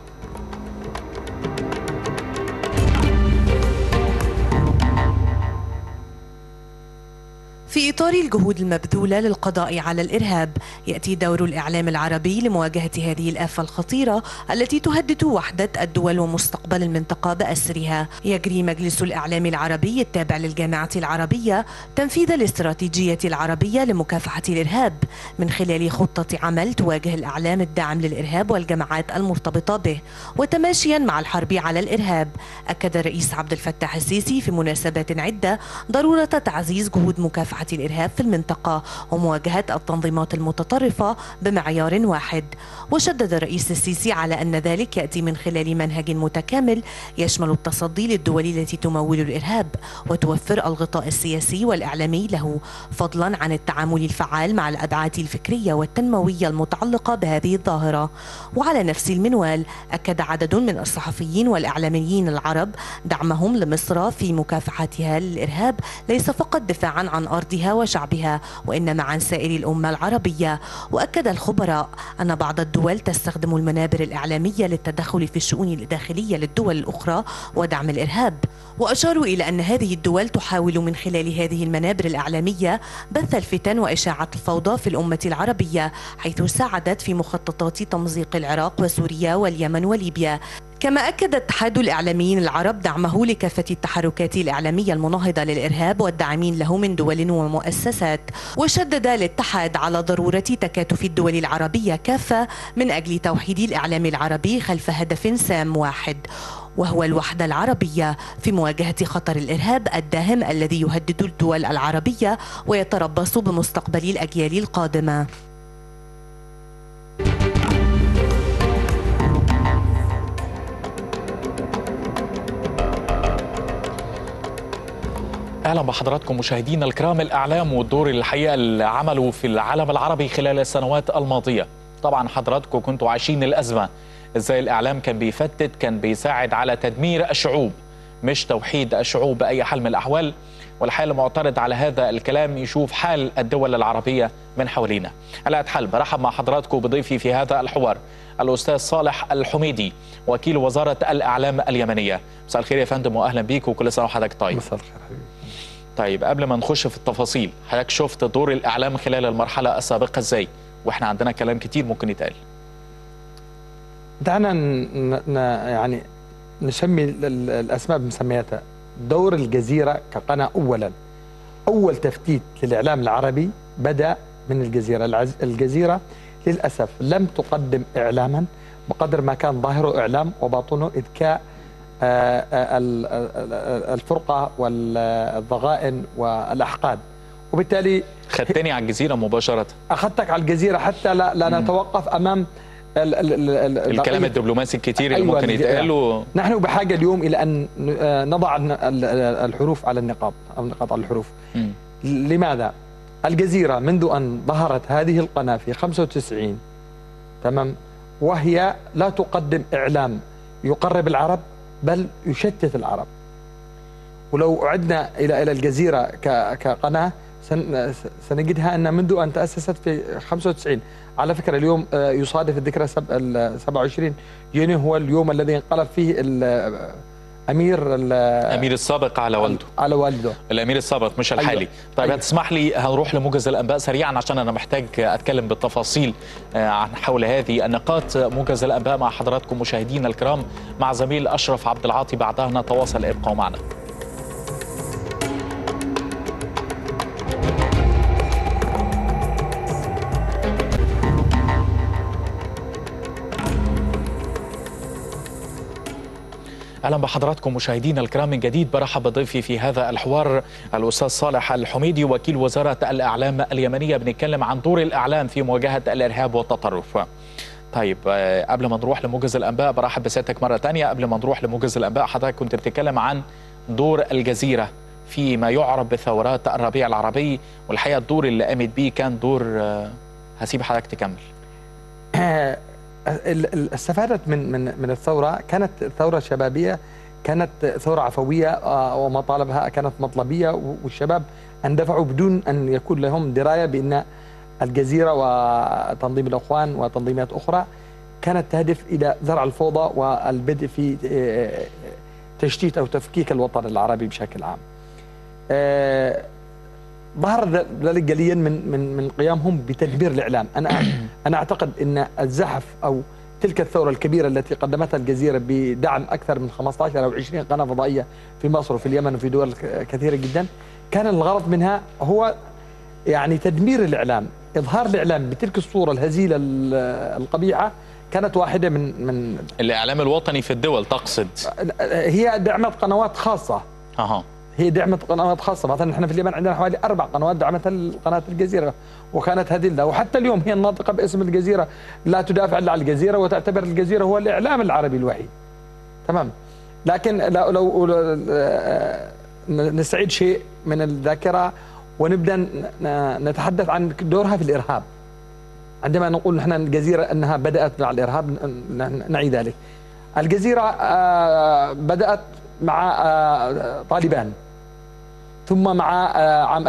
في إطار الجهود المبذولة للقضاء على الإرهاب يأتي دور الإعلام العربي لمواجهة هذه الآفة الخطيرة التي تهدد وحدة الدول ومستقبل المنطقة بأسرها يجري مجلس الإعلام العربي التابع للجامعة العربية تنفيذ الاستراتيجية العربية لمكافحة الإرهاب من خلال خطة عمل تواجه الإعلام الداعم للإرهاب والجماعات المرتبطة به وتماشيا مع الحرب على الإرهاب أكد الرئيس عبد الفتاح السيسي في مناسبات عدة ضرورة تعزيز جهود مكافحة مكافحة الإرهاب في المنطقة ومواجهة التنظيمات المتطرفة بمعيار واحد وشدد الرئيس السيسي على أن ذلك يأتي من خلال منهج متكامل يشمل التصدي للدول التي تمول الإرهاب وتوفر الغطاء السياسي والإعلامي له فضلا عن التعامل الفعال مع الأبعاد الفكرية والتنموية المتعلقة بهذه الظاهرة وعلى نفس المنوال أكد عدد من الصحفيين والإعلاميين العرب دعمهم لمصر في مكافحتها للإرهاب ليس فقط دفاعا عن أرضها وشعبها وإنما عن سائر الأمة العربية وأكد الخبراء أن بعض الدول تستخدم المنابر الإعلامية للتدخل في الشؤون الداخلية للدول الأخرى ودعم الإرهاب وأشاروا إلى أن هذه الدول تحاول من خلال هذه المنابر الإعلامية بث الفتن وإشاعة الفوضى في الأمة العربية حيث ساعدت في مخططات تمزيق العراق وسوريا واليمن وليبيا كما أكد اتحاد الإعلاميين العرب دعمه لكافة التحركات الإعلامية المناهضة للإرهاب والداعمين له من دول ومؤسسات وشدد الاتحاد على ضرورة تكاتف الدول العربية كافة من أجل توحيد الإعلام العربي خلف هدف سام واحد وهو الوحدة العربية في مواجهة خطر الإرهاب الداهم الذي يهدد الدول العربية ويتربص بمستقبل الأجيال القادمة اهلا بحضراتكم مشاهدينا الكرام الاعلام والدور الحقيقه اللي عملوا في العالم العربي خلال السنوات الماضيه طبعا حضراتكم كنتوا عايشين الازمه ازاي الاعلام كان بيفتت كان بيساعد على تدمير الشعوب مش توحيد الشعوب باي حال من الاحوال والحقيقه المعترض على هذا الكلام يشوف حال الدول العربيه من حوالينا على حال برحب مع حضراتكم بضيفي في هذا الحوار الاستاذ صالح الحميدي وكيل وزاره الاعلام اليمنيه مساء الخير يا فندم واهلا بيك وكل سنه وحضرتك طيب مساء الخير حبيبي طيب قبل ما نخش في التفاصيل حضرتك شفت دور الاعلام خلال المرحله السابقه ازاي واحنا عندنا كلام كتير ممكن يتقال دعنا ن... ن... يعني نسمي ال- الاسماء بمسمياتها دور الجزيره كقناه اولا اول تفتيت للاعلام العربي بدا من الجزيره العز... الجزيره للاسف لم تقدم اعلاما بقدر ما كان ظاهره اعلام وباطنه اذكاء آه، آه، ال- ال- الفرقه والضغائن والاحقاد وبالتالي خدتني على الجزيره مباشره اخذتك على الجزيره حتى لا, لا نتوقف امام ال ال ال ال الكلام بقية- الدبلوماسي الكتير اللي أيوة ممكن الج- يتقال و... نحن بحاجه اليوم الى ان ن- آه، نضع الن- ال- ال- الحروف على النقاط او النقاط على الحروف مم. لماذا؟ الجزيره منذ ان ظهرت هذه القناه في 95 تمام وهي لا تقدم اعلام يقرب العرب بل يشتت العرب ولو عدنا الى الى الجزيره ك- كقناه سن- سنجدها ان منذ ان تاسست في 95 على فكره اليوم آه، يصادف الذكرى سب- ال 27 يونيو هو اليوم الذي انقلب فيه ال- امير ال- الامير السابق على والده على والده الامير السابق مش الحالي أيوة. طيب أيوة. هتسمح لي هنروح لموجز الانباء سريعا عشان انا محتاج اتكلم بالتفاصيل آه، عن حول هذه النقاط موجز الانباء مع حضراتكم مشاهدينا الكرام مع زميل اشرف عبد العاطي بعدها نتواصل ابقوا معنا اهلا بحضراتكم مشاهدينا الكرام من جديد برحب بضيفي في هذا الحوار الاستاذ صالح الحميدي وكيل وزاره الاعلام اليمنيه بنتكلم عن دور الاعلام في مواجهه الارهاب والتطرف. طيب آه، قبل ما نروح لموجز الانباء برحب بسيادتك مره ثانيه قبل ما نروح لموجز الانباء حضرتك كنت بتتكلم عن دور الجزيره في ما يعرف بثورات الربيع العربي والحقيقه الدور اللي قامت بيه كان دور آه، هسيب حضرتك تكمل. ال- ال- استفادت من من من الثوره كانت ثوره شبابيه كانت ثوره عفويه آه، ومطالبها كانت مطلبيه و- والشباب اندفعوا بدون ان يكون لهم درايه بان الجزيره وتنظيم الاخوان وتنظيمات اخرى كانت تهدف الى زرع الفوضى والبدء في آه، تشتيت او تفكيك الوطن العربي بشكل عام. آه، ظهر ذ- ذلك جليا من من من قيامهم بتدمير الاعلام، انا انا اعتقد ان الزحف او تلك الثوره الكبيره التي قدمتها الجزيره بدعم اكثر من 15 او 20 قناه فضائيه في مصر وفي اليمن وفي دول ك- كثيره جدا، كان الغرض منها هو يعني تدمير الاعلام، اظهار الاعلام بتلك الصوره الهزيله ال- القبيحه كانت واحده من من الاعلام الوطني في الدول تقصد هي دعمت قنوات خاصه اها هي دعمت قنوات خاصه مثلا احنا في اليمن عندنا حوالي اربع قنوات دعمتها قناه الجزيره وكانت هذه له وحتى اليوم هي الناطقه باسم الجزيره لا تدافع الا عن الجزيره وتعتبر الجزيره هو الاعلام العربي الوحيد تمام لكن لو, لو لو- آه، نستعيد شيء من الذاكره ونبدا ن- نتحدث عن دورها في الارهاب عندما نقول نحن الجزيره انها بدات مع الارهاب ن- ن- نعي ذلك الجزيره آه، بدات مع آه، طالبان ثم مع آه، عام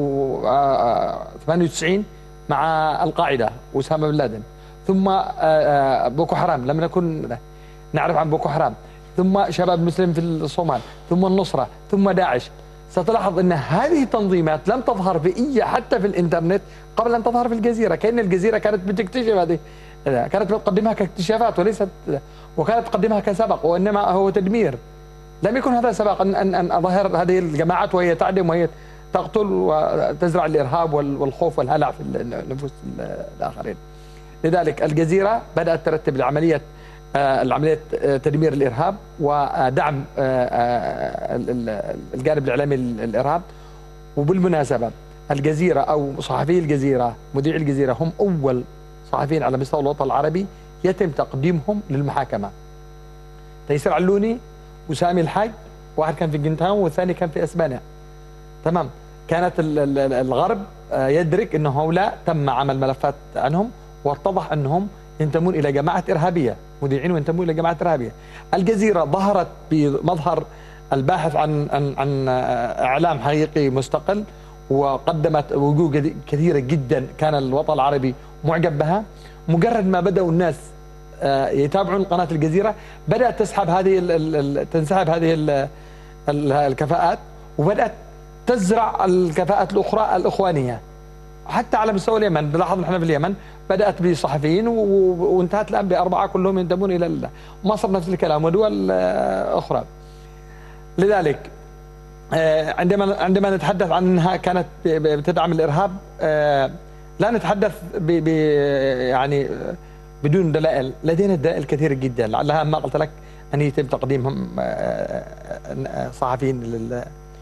2098 مع القاعده واسامه بن لادن ثم آه، آه، بوكو حرام لم نكن نعرف عن بوكو حرام ثم شباب مسلم في الصومال ثم النصره ثم داعش ستلاحظ ان هذه التنظيمات لم تظهر في اي حتى في الانترنت قبل ان تظهر في الجزيره كان الجزيره كانت بتكتشف هذه كانت بتقدمها كاكتشافات وليست وكانت تقدمها كسبق وانما هو تدمير لم يكن هذا سبق ان ان ان اظهر هذه الجماعات وهي تعدم وهي تقتل وتزرع الارهاب وال- والخوف والهلع في النفوس الاخرين. لذلك الجزيره بدات ترتب العمليه آه، العمليه آه، تدمير الارهاب ودعم آه، آه، ال- ال- الجانب الاعلامي للارهاب وبالمناسبه الجزيره او صحفي الجزيره مذيعي الجزيره هم اول صحفيين على مستوى الوطن العربي يتم تقديمهم للمحاكمه. تيسير علوني وسامي الحاج واحد كان في جنتاون والثاني كان في اسبانيا تمام كانت ال- ال- ال- الغرب آه، يدرك ان هؤلاء تم عمل ملفات عنهم واتضح انهم ينتمون الى جماعه ارهابيه مذيعين وينتمون الى جماعه ارهابيه الجزيره ظهرت بمظهر الباحث عن عن عن آه، اعلام حقيقي مستقل وقدمت وجوه جدي- كثيره جدا كان الوطن العربي معجب بها مجرد ما بداوا الناس آه، يتابعون قناه الجزيره بدات تسحب هذه ال- ال- ال- تنسحب هذه ال- ال- الكفاءات وبدات تزرع الكفاءات الاخرى الاخوانيه حتى على مستوى اليمن نلاحظ نحن في اليمن بدات بصحفيين و- و- وانتهت الان باربعه كلهم ينتمون الى ال- مصر نفس الكلام ودول آه، اخرى لذلك آه، عندما عندما نتحدث عن انها كانت ب- ب- بتدعم الارهاب آه، لا نتحدث ب ب يعني آه، بدون دلائل لدينا دلائل كثيره جدا لعلها ما قلت لك ان يتم تقديمهم آه، آه، صحفيين لل-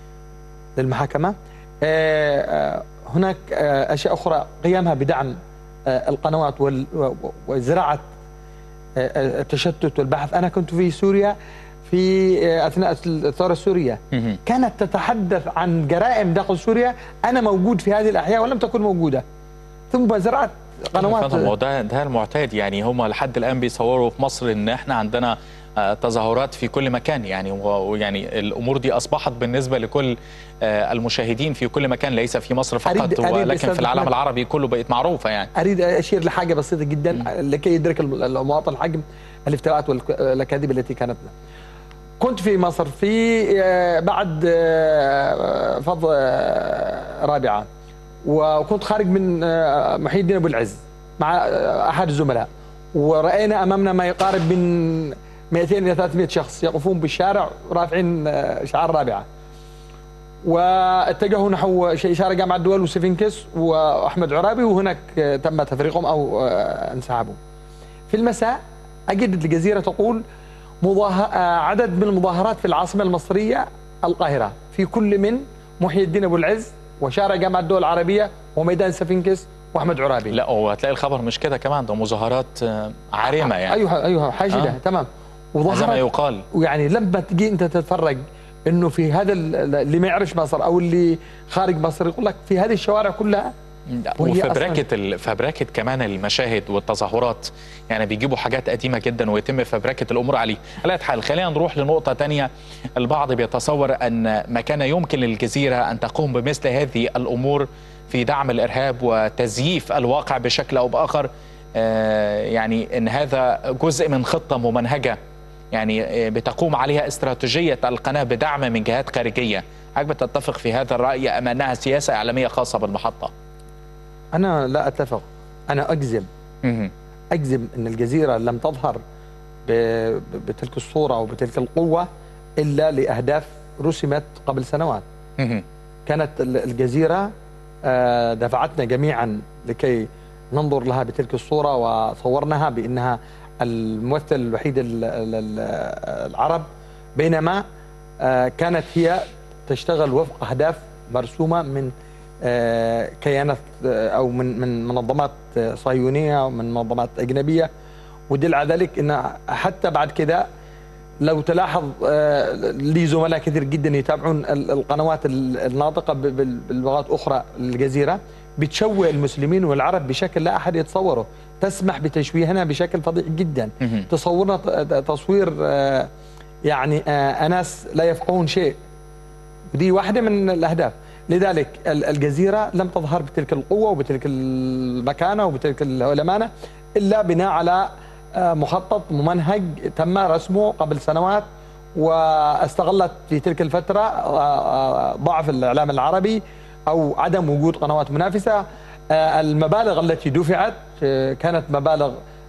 للمحاكمه آه، آه، هناك آه، اشياء اخرى قيامها بدعم آه، القنوات وال- و- و- وزراعه آه، آه، التشتت والبحث انا كنت في سوريا في آه، اثناء الثوره السوريه كانت تتحدث عن جرائم داخل سوريا انا موجود في هذه الاحياء ولم تكن موجوده ثم زرعت قنوات فندم، وده ده المعتاد يعني هم لحد الان بيصوروا في مصر ان احنا عندنا آه، تظاهرات في كل مكان يعني و- ويعني الامور دي اصبحت بالنسبه لكل آه، المشاهدين في كل مكان ليس في مصر فقط أريد- أريد ولكن أستاذ في العالم أحمد. العربي كله بقت معروفه يعني اريد اشير لحاجه بسيطه جدا لكي يدرك الم- المواطن حجم الافتراءات والاكاذيب التي كانت كنت في مصر في آه، بعد آه، فض آه، رابعه وكنت خارج من آه، محي الدين ابو العز مع آه، احد الزملاء وراينا امامنا ما يقارب من 200 الى 300 شخص يقفون بالشارع رافعين آه، شعار رابعه واتجهوا نحو ش- اشاره جامعه الدول وسفنكس واحمد عرابي وهناك آه، تم تفريقهم او آه، انسحابوا. في المساء اجد الجزيره تقول مظاه... آه، عدد من المظاهرات في العاصمة المصرية القاهرة في كل من محي الدين أبو العز وشارع جامعة الدول العربية وميدان سفنكس وأحمد عرابي لا وهتلاقي الخبر مش كده كمان ده مظاهرات آه، عارمه يعني أيوه أيوه حاشدة آه. تمام هذا ما يقال ويعني لما تجي أنت تتفرج انه في هذا ال- اللي ما يعرفش مصر او اللي خارج مصر يقول لك في هذه الشوارع كلها وهي أصلاً- وفبركه ال... فبركه كمان المشاهد والتظاهرات يعني بيجيبوا حاجات قديمه جدا ويتم فبركه الامور عليه على أية حال خلينا نروح لنقطه تانية البعض بيتصور ان ما كان يمكن للجزيره ان تقوم بمثل هذه الامور في دعم الارهاب وتزييف الواقع بشكل او باخر آه، يعني ان هذا جزء من خطه ممنهجه يعني آه، بتقوم عليها استراتيجيه القناه بدعم من جهات خارجيه حضرتك بتتفق في هذا الراي ام انها سياسه اعلاميه خاصه بالمحطه انا لا اتفق انا اجزم اجزم ان الجزيره لم تظهر ب- بتلك الصوره وبتلك القوه الا لاهداف رسمت قبل سنوات كانت ال- الجزيره آه، دفعتنا جميعا لكي ننظر لها بتلك الصوره وصورناها بانها الممثل الوحيد ال- ال- ال- العرب بينما آه، كانت هي تشتغل وفق اهداف مرسومه من آه، كيانات آه، او من من منظمات آه، صهيونيه ومن منظمات اجنبيه ودل على ذلك ان حتى بعد كده لو تلاحظ آه، لي زملاء كثير جدا يتابعون ال- القنوات ال- الناطقه ب- بال- باللغات اخرى الجزيره بتشوه المسلمين والعرب بشكل لا احد يتصوره تسمح بتشويهنا بشكل فظيع جدا تصورنا ت- تصوير آه، يعني آه، اناس لا يفقهون شيء ودي واحده من الاهداف لذلك ال- الجزيره لم تظهر بتلك القوه وبتلك المكانه وبتلك الامانه الا بناء على آه، مخطط ممنهج تم رسمه قبل سنوات واستغلت في تلك الفتره آه، آه، ضعف الاعلام العربي او عدم وجود قنوات منافسه آه، المبالغ التي دفعت آه، كانت مبالغ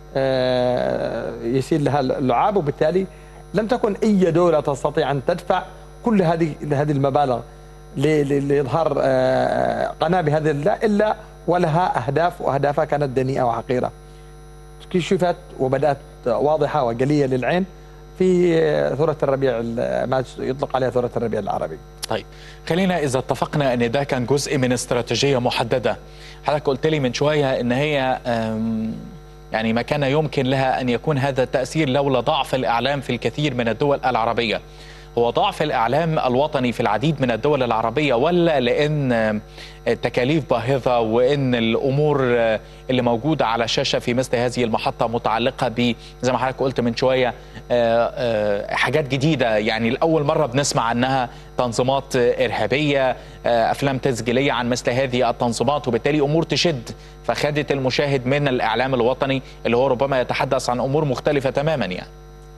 آه، يسير لها اللعاب وبالتالي لم تكن اي دوله تستطيع ان تدفع كل هذه هذه المبالغ ل- ل- لاظهار آه، قناه بهذه ال- الا ولها اهداف واهدافها كانت دنيئه وحقيره. كشفت وبدات واضحه وجليه للعين في آه، ثوره الربيع ال- ما يطلق عليها ثوره الربيع العربي. طيب خلينا اذا اتفقنا ان ده كان جزء من استراتيجيه محدده حضرتك قلت لي من شويه ان هي أم، يعني ما كان يمكن لها ان يكون هذا التاثير لولا ضعف الاعلام في الكثير من الدول العربيه هو ضعف الاعلام الوطني في العديد من الدول العربيه ولا لان أم، التكاليف باهظه وان الامور أه، اللي موجوده على الشاشه في مثل هذه المحطه متعلقه ب زي ما حضرتك قلت من شويه أه، أه، حاجات جديده يعني لاول مره بنسمع عنها تنظيمات ارهابيه أه، افلام تسجيليه عن مثل هذه التنظيمات وبالتالي امور تشد فخدت المشاهد من الاعلام الوطني اللي هو ربما يتحدث عن امور مختلفه تماما يعني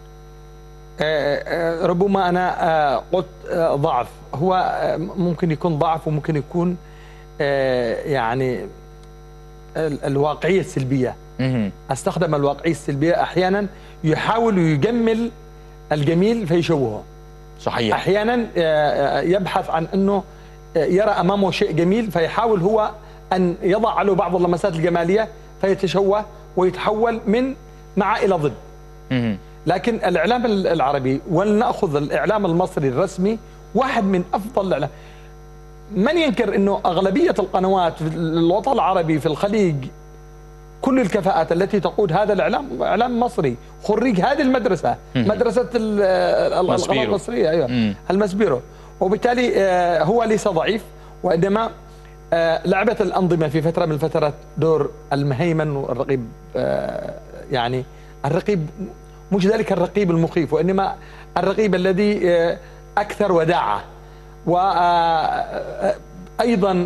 آه، آه، ربما انا آه، قلت آه، ضعف هو آه، ممكن يكون ضعف وممكن يكون آه، يعني ال- الواقعيه السلبيه استخدم الواقعيه السلبيه احيانا يحاول يجمل الجميل فيشوهه صحيح احيانا آه، آه، يبحث عن انه آه، يرى امامه شيء جميل فيحاول هو ان يضع له بعض اللمسات الجماليه فيتشوه ويتحول من مع الى ضد لكن الاعلام العربي ولناخذ الاعلام المصري الرسمي واحد من افضل الاعلام من ينكر انه اغلبيه القنوات في الوطن العربي في الخليج كل الكفاءات التي تقود هذا الاعلام اعلام مصري خريج هذه المدرسه مم. مدرسه ال- ال- القناه ماسبيرو. المصريه ايوه مم. المسبيرو وبالتالي آه، هو ليس ضعيف وانما آه، لعبت الانظمه في فتره من الفترات دور المهيمن والرقيب آه، يعني الرقيب مش ذلك الرقيب المخيف وانما الرقيب الذي آه، اكثر وداعه وايضا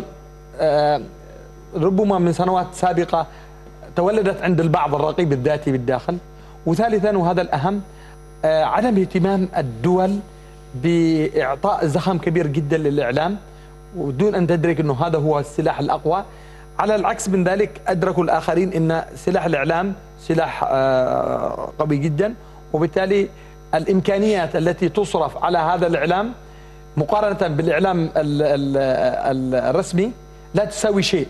ربما من سنوات سابقه تولدت عند البعض الرقيب الذاتي بالداخل وثالثا وهذا الاهم آه، عدم اهتمام الدول باعطاء زخم كبير جدا للاعلام ودون ان تدرك انه هذا هو السلاح الاقوى على العكس من ذلك ادركوا الاخرين ان سلاح الاعلام سلاح آه، قوي جدا وبالتالي الامكانيات التي تصرف على هذا الاعلام مقارنه بالاعلام ال- ال- ال- الرسمي لا تساوي شيء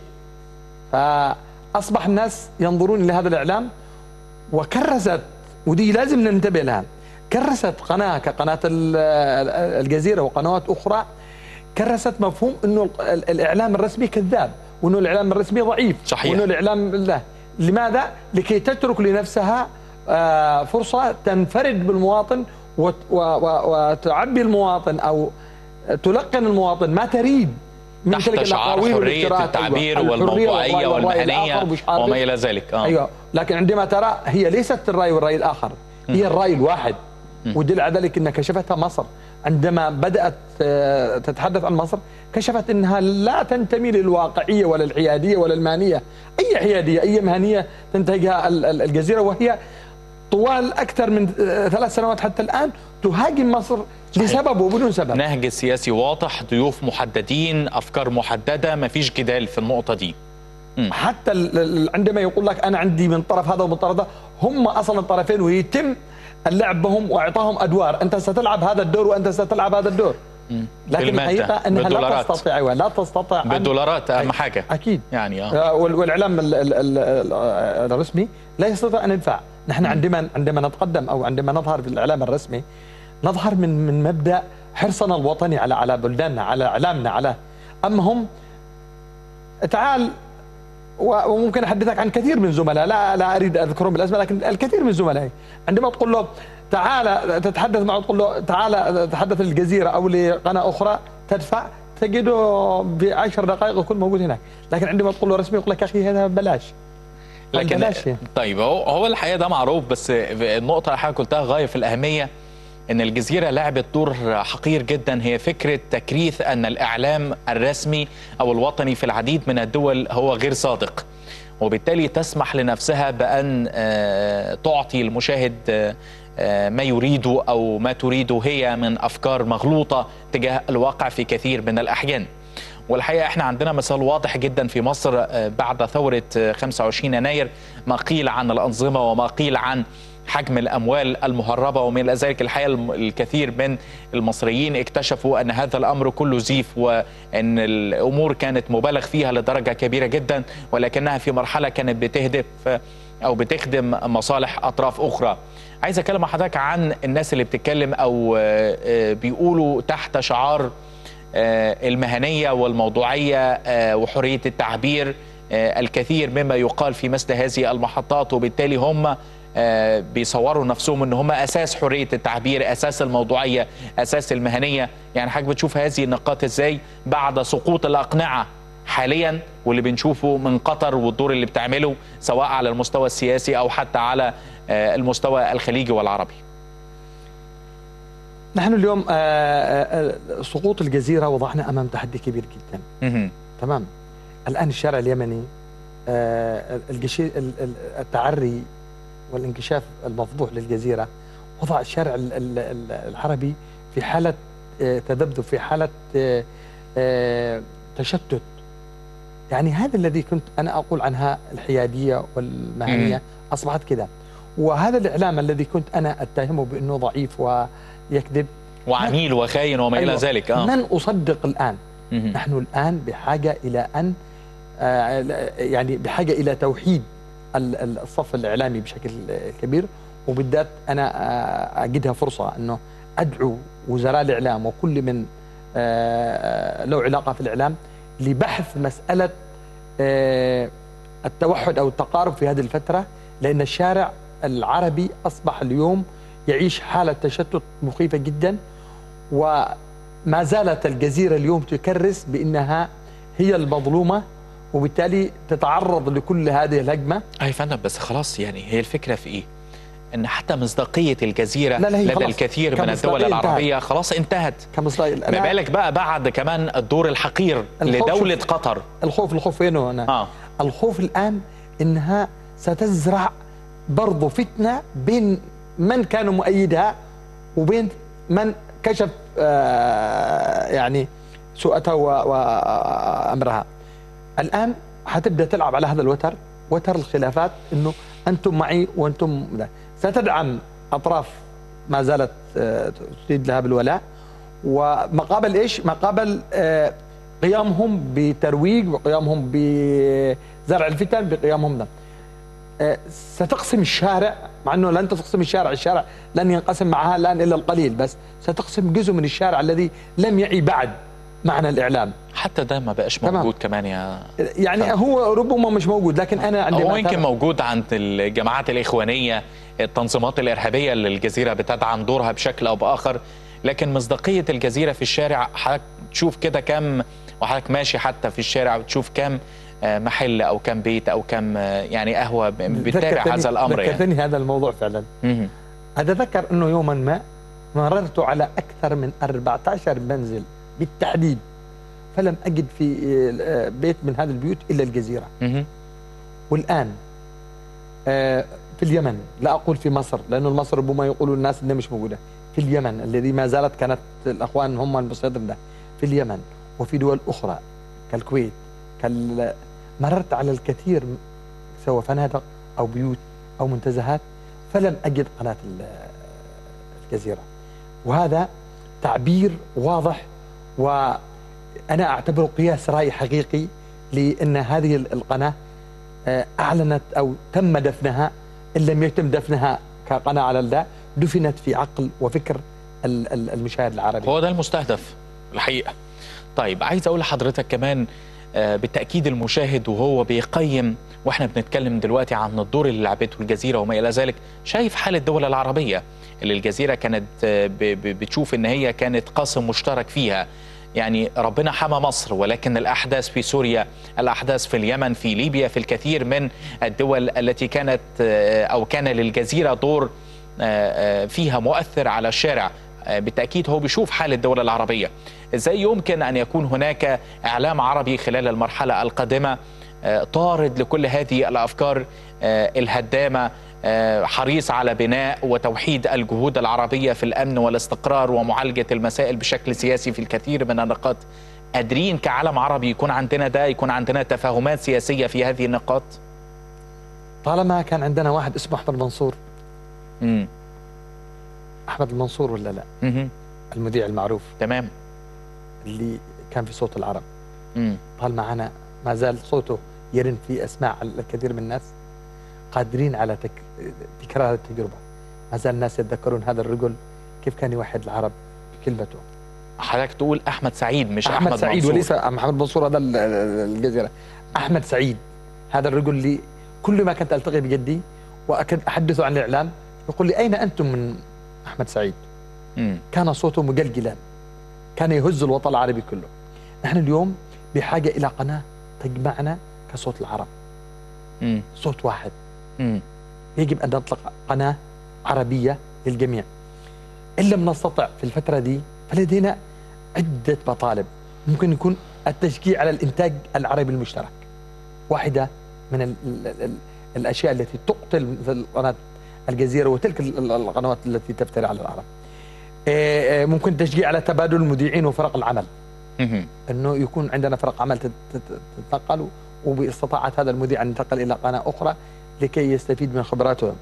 فاصبح الناس ينظرون الى هذا الاعلام وكرست ودي لازم ننتبه لها كرست قناه كقناه ال- ال- الجزيره وقنوات اخرى كرست مفهوم انه ال- ال- الاعلام الرسمي كذاب وانه الاعلام الرسمي ضعيف صحيح. وانه الاعلام لا لماذا؟ لكي تترك لنفسها آه، فرصه تنفرد بالمواطن وت- و- و- وتعبي المواطن او تلقن المواطن ما تريد من تحت تلك شعار الأقاويل حرية والافتراءات. التعبير أيوة. الحرية والموضوعية والرأي- والرأي الآخر والمهنية ومش عارف وما إيه. إلى ذلك آه. ايوه لكن عندما ترى هي ليست الراي والراي الاخر هي الراي الواحد ودل على ذلك ان كشفتها مصر عندما بدات آه، تتحدث عن مصر كشفت انها لا تنتمي للواقعيه ولا الحياديه ولا المهنيه اي حياديه اي مهنيه تنتهجها ال- ال- الجزيره وهي طوال اكثر من آه، ثلاث سنوات حتى الان تهاجم مصر لسبب وبدون سبب نهج سياسي واضح ضيوف محددين أفكار محددة ما فيش جدال في النقطة دي حتى ال- ال- عندما يقول لك انا عندي من طرف هذا ومن طرف هذا هم اصلا طرفين ويتم اللعب بهم واعطائهم ادوار انت ستلعب هذا الدور وانت ستلعب هذا الدور لكن بالمادة، الحقيقه انها لا بالدولارات. تستطيع أيوة، لا تستطيع أن- بالدولارات أهم حاجة اكيد يعني آه. آه، وال- والاعلام ال- ال- ال- ال- الرسمي لا يستطيع ان يدفع نحن عندما عندما نتقدم او عندما نظهر في الاعلام الرسمي نظهر من من مبدا حرصنا الوطني على على بلداننا على اعلامنا على اما هم تعال و- وممكن احدثك عن كثير من زملاء لا لا اريد اذكرهم بالاسماء لكن الكثير من زملائي عندما تقول له تعال تتحدث معه تقول له تعال تحدث للجزيره او لقناه اخرى تدفع تجده بعشر دقائق يكون موجود هناك لكن عندما تقول له رسمي يقول لك يا اخي هذا ببلاش لكن بلاش يعني. طيب هو هو الحقيقه ده معروف بس النقطه اللي حضرتك قلتها غايه في الاهميه ان الجزيره لعبت دور حقير جدا هي فكره تكريث ان الاعلام الرسمي او الوطني في العديد من الدول هو غير صادق وبالتالي تسمح لنفسها بان آه، تعطي المشاهد آه، آه، ما يريده او ما تريده هي من افكار مغلوطه تجاه الواقع في كثير من الاحيان والحقيقه احنا عندنا مثال واضح جدا في مصر آه، بعد ثوره آه، 25 يناير ما قيل عن الانظمه وما قيل عن حجم الاموال المهربه ومن إلى ذلك الحقيقه الم- الكثير من المصريين اكتشفوا ان هذا الامر كله زيف وان الامور كانت مبالغ فيها لدرجه كبيره جدا ولكنها في مرحله كانت بتهدف آه، او بتخدم مصالح اطراف اخرى. عايز اتكلم مع حضرتك عن الناس اللي بتتكلم او آه، آه، بيقولوا تحت شعار آه، المهنيه والموضوعيه آه، وحريه التعبير آه، الكثير مما يقال في مثل هذه المحطات وبالتالي هم آه، بيصوروا نفسهم ان هم اساس حريه التعبير اساس الموضوعيه اساس المهنيه يعني حضرتك بتشوف هذه النقاط ازاي بعد سقوط الاقنعه حاليا واللي بنشوفه من قطر والدور اللي بتعمله سواء على المستوى السياسي او حتى على آه، المستوى الخليجي والعربي نحن اليوم آه، آه، آه، سقوط الجزيره وضعنا امام تحدي كبير جدا مهم. تمام الان الشارع اليمني آه، الجشي ال- ال- التعري والانكشاف المفضوح للجزيره وضع الشارع ال- ال- ال- العربي في حاله آه، تذبذب في حاله آه، آه، تشتت يعني هذا الذي كنت انا اقول عنها الحياديه والمهنيه مم. اصبحت كذا وهذا الاعلام الذي كنت انا اتهمه بانه ضعيف ويكذب وعميل وخاين وما الى أيوة. ذلك اه من اصدق الان مهم. نحن الآن بحاجة إلى أن آه، يعني بحاجة إلى توحيد ال- ال- الصف الإعلامي بشكل آه، كبير وبالذات أنا آه، أجدها فرصة أنه أدعو وزراء الإعلام وكل من آه، له علاقة في الإعلام لبحث مسألة آه، التوحد أو التقارب في هذه الفترة لأن الشارع العربي أصبح اليوم يعيش حالة تشتت مخيفة جدا وما زالت الجزيرة اليوم تكرس بأنها هي المظلومة وبالتالي تتعرض لكل هذه الهجمة اي فندم بس خلاص يعني هي الفكره في ايه؟ ان حتى مصداقيه الجزيره لا لا هي لدى خلاص. الكثير من الدول كمصداقية العربيه انتهت. خلاص انتهت كمصداقية ما بالك بقى بعد كمان الدور الحقير الخوف لدوله شوف- قطر الخوف الخوف وين هنا؟ آه. الخوف الآن إنها ستزرع برضو فتنة بين من كانوا مؤيدها وبين من كشف آه يعني سوءتها و- وأمرها الآن حتبدأ تلعب على هذا الوتر وتر الخلافات إنه أنتم معي وأنتم لا. ستدعم أطراف ما زالت آه، تريد لها بالولاء ومقابل إيش مقابل آه، قيامهم بترويج وقيامهم بزرع الفتن بقيامهم ده آه، ستقسم الشارع مع انه لن تقسم الشارع الشارع لن ينقسم معها الان الا القليل بس ستقسم جزء من الشارع الذي لم يعي بعد معنى الاعلام حتى ده ما بقاش تمام. موجود كمان يا يعني هو ربما مش موجود لكن انا عندما هو يمكن أتابع- موجود عند الجماعات الإخوانية التنظيمات الإرهابية اللي الجزيرة بتدعم دورها بشكل أو بآخر لكن مصداقية الجزيرة في الشارع حضرتك تشوف كده كم وحضرتك ماشي حتى في الشارع بتشوف كم آه، محل أو كم بيت أو كم آه، يعني قهوة ب- بتتابع ذكرتني- هذا الأمر يعني ذكرتني هذا الموضوع فعلا مهم. أتذكر أنه يوما ما مررت على أكثر من 14 منزل بالتحديد فلم أجد في آه، بيت من هذه البيوت إلا الجزيرة مهم. والآن آه، في اليمن لا أقول في مصر لأنه مصر ربما يقولوا الناس أنها مش موجودة في اليمن الذي ما زالت كانت الأخوان هم المسيطرين ده في اليمن وفي دول أخرى كالكويت كال مررت على الكثير سواء فنادق أو بيوت أو منتزهات فلم أجد قناة ال- الجزيرة وهذا تعبير واضح وأنا أعتبره قياس رأي حقيقي لأن هذه القناة آه، أعلنت أو تم دفنها إن لم يتم دفنها كقناة على الله دفنت في عقل وفكر ال- ال- المشاهد العربي هو ده المستهدف الحقيقة طيب عايز أقول لحضرتك كمان آه، بالتأكيد المشاهد وهو بيقيم واحنا بنتكلم دلوقتي عن الدور اللي لعبته الجزيرة وما إلى ذلك شايف حال الدول العربية اللي الجزيرة كانت آه، ب- ب- بتشوف إن هي كانت قاسم مشترك فيها يعني ربنا حمى مصر ولكن الأحداث في سوريا الأحداث في اليمن في ليبيا في الكثير من الدول التي كانت آه، أو كان للجزيرة دور آه، آه، فيها مؤثر على الشارع آه، بالتأكيد هو بيشوف حال الدول العربية إزاي يمكن أن يكون هناك إعلام عربي خلال المرحلة القادمة آه، طارد لكل هذه الأفكار آه، الهدامة آه، حريص على بناء وتوحيد الجهود العربية في الأمن والاستقرار ومعالجة المسائل بشكل سياسي في الكثير من النقاط قادرين كعالم عربي يكون عندنا ده يكون عندنا تفاهمات سياسية في هذه النقاط طالما كان عندنا واحد اسمه أحمد منصور مم. أحمد المنصور ولا لا مهم. المذيع المعروف تمام اللي كان في صوت العرب مم. طال معنا ما زال صوته يرن في أسماع الكثير من الناس قادرين على تك... تكرار هذه التجربة ما زال الناس يتذكرون هذا الرجل كيف كان يوحد العرب بكلمته حضرتك تقول أحمد سعيد مش أحمد, أحمد, سعيد منصور. وليس محمد منصور هذا ال- ال- الجزيرة أحمد سعيد هذا الرجل اللي كل ما كنت ألتقي بجدي وأكد أحدثه عن الإعلام يقول لي أين أنتم من أحمد سعيد مم. كان صوته مجلجلا كان يهز الوطن العربي كله نحن اليوم بحاجة إلى قناة تجمعنا كصوت العرب مم. صوت واحد مم. يجب أن نطلق قناة عربية للجميع إن لم نستطع في الفترة دي فلدينا عدة مطالب ممكن يكون التشجيع على الإنتاج العربي المشترك واحدة من ال ال ال الأشياء التي تقتل مثل قناة الجزيرة وتلك ال- ال- القنوات التي تفتري على العرب آه، آه، ممكن تشجيع على تبادل المذيعين وفرق العمل مهم. انه يكون عندنا فرق عمل تت- تت- تتنقل وباستطاعه هذا المذيع ان ينتقل الى قناه اخرى لكي يستفيد من خبراته.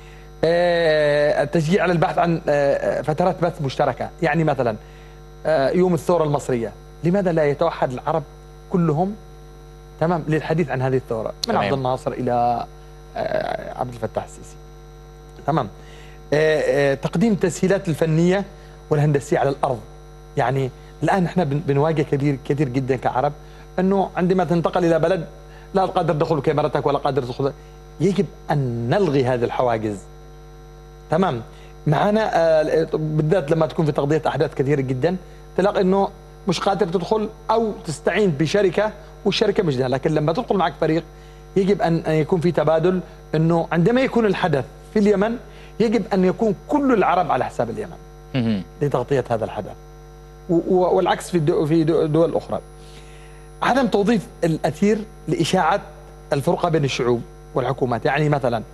آه، التشجيع على البحث عن آه، فترات بث مشتركه، يعني مثلا آه، يوم الثوره المصريه، لماذا لا يتوحد العرب كلهم تمام للحديث عن هذه الثوره من تمام. عبد الناصر الى آه، عبد الفتاح السيسي. تمام. آه، آه، تقديم التسهيلات الفنيه والهندسيه على الارض. يعني الان احنا بن- بنواجه كثير كثير جدا كعرب انه عندما تنتقل الى بلد لا قادر تدخل كاميرتك ولا قادر تدخل يجب ان نلغي هذه الحواجز تمام معنا آه، بالذات لما تكون في تغطيه احداث كثيره جدا تلاقي انه مش قادر تدخل او تستعين بشركه والشركه مش ده لكن لما تدخل معك فريق يجب ان أن يكون في تبادل انه عندما يكون الحدث في اليمن يجب ان يكون كل العرب على حساب اليمن مهم. لتغطيه هذا الحدث و- و- والعكس في الدو- في دو- دول اخرى عدم توظيف الاثير لاشاعه الفرقه بين الشعوب والحكومات يعني مثلا آه،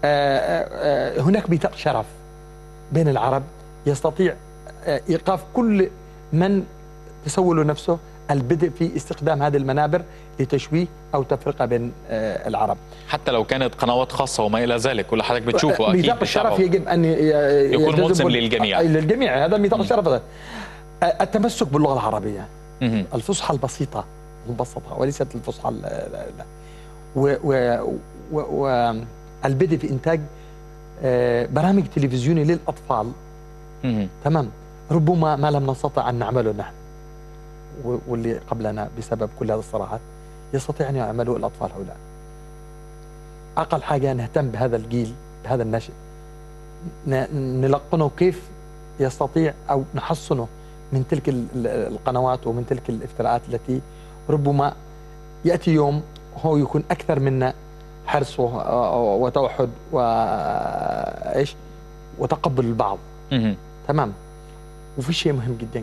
آه، آه، هناك ميثاق شرف بين العرب يستطيع آه، ايقاف كل من تسول نفسه البدء في استخدام هذه المنابر لتشويه او تفرقه بين آه، العرب حتى لو كانت قنوات خاصة وما إلى ذلك كل حضرتك بتشوفه أكيد ميثاق الشرف بتتابعه. يجب ان ي- يكون يلتزم ملزم بال- للجميع. للجميع هذا ميثاق الشرف هذا التمسك باللغه العربيه مهم. الفصحى البسيطه المبسطه وليست الفصحى ال- ال- ال- و و و و البدء في انتاج آه، برامج تلفزيوني للاطفال مهم. تمام ربما ما لم نستطع ان نعمله نحن و- واللي قبلنا بسبب كل هذه الصراعات يستطيع ان يعمله الاطفال هؤلاء اقل حاجه نهتم بهذا الجيل بهذا النشء ن- نلقنه كيف يستطيع او نحصنه من تلك ال- ال- القنوات ومن تلك الافتراءات التي ربما ياتي يوم هو يكون اكثر منا حرص و- وتوحد وايش وتقبل البعض مهم. تمام وفي شيء مهم جدا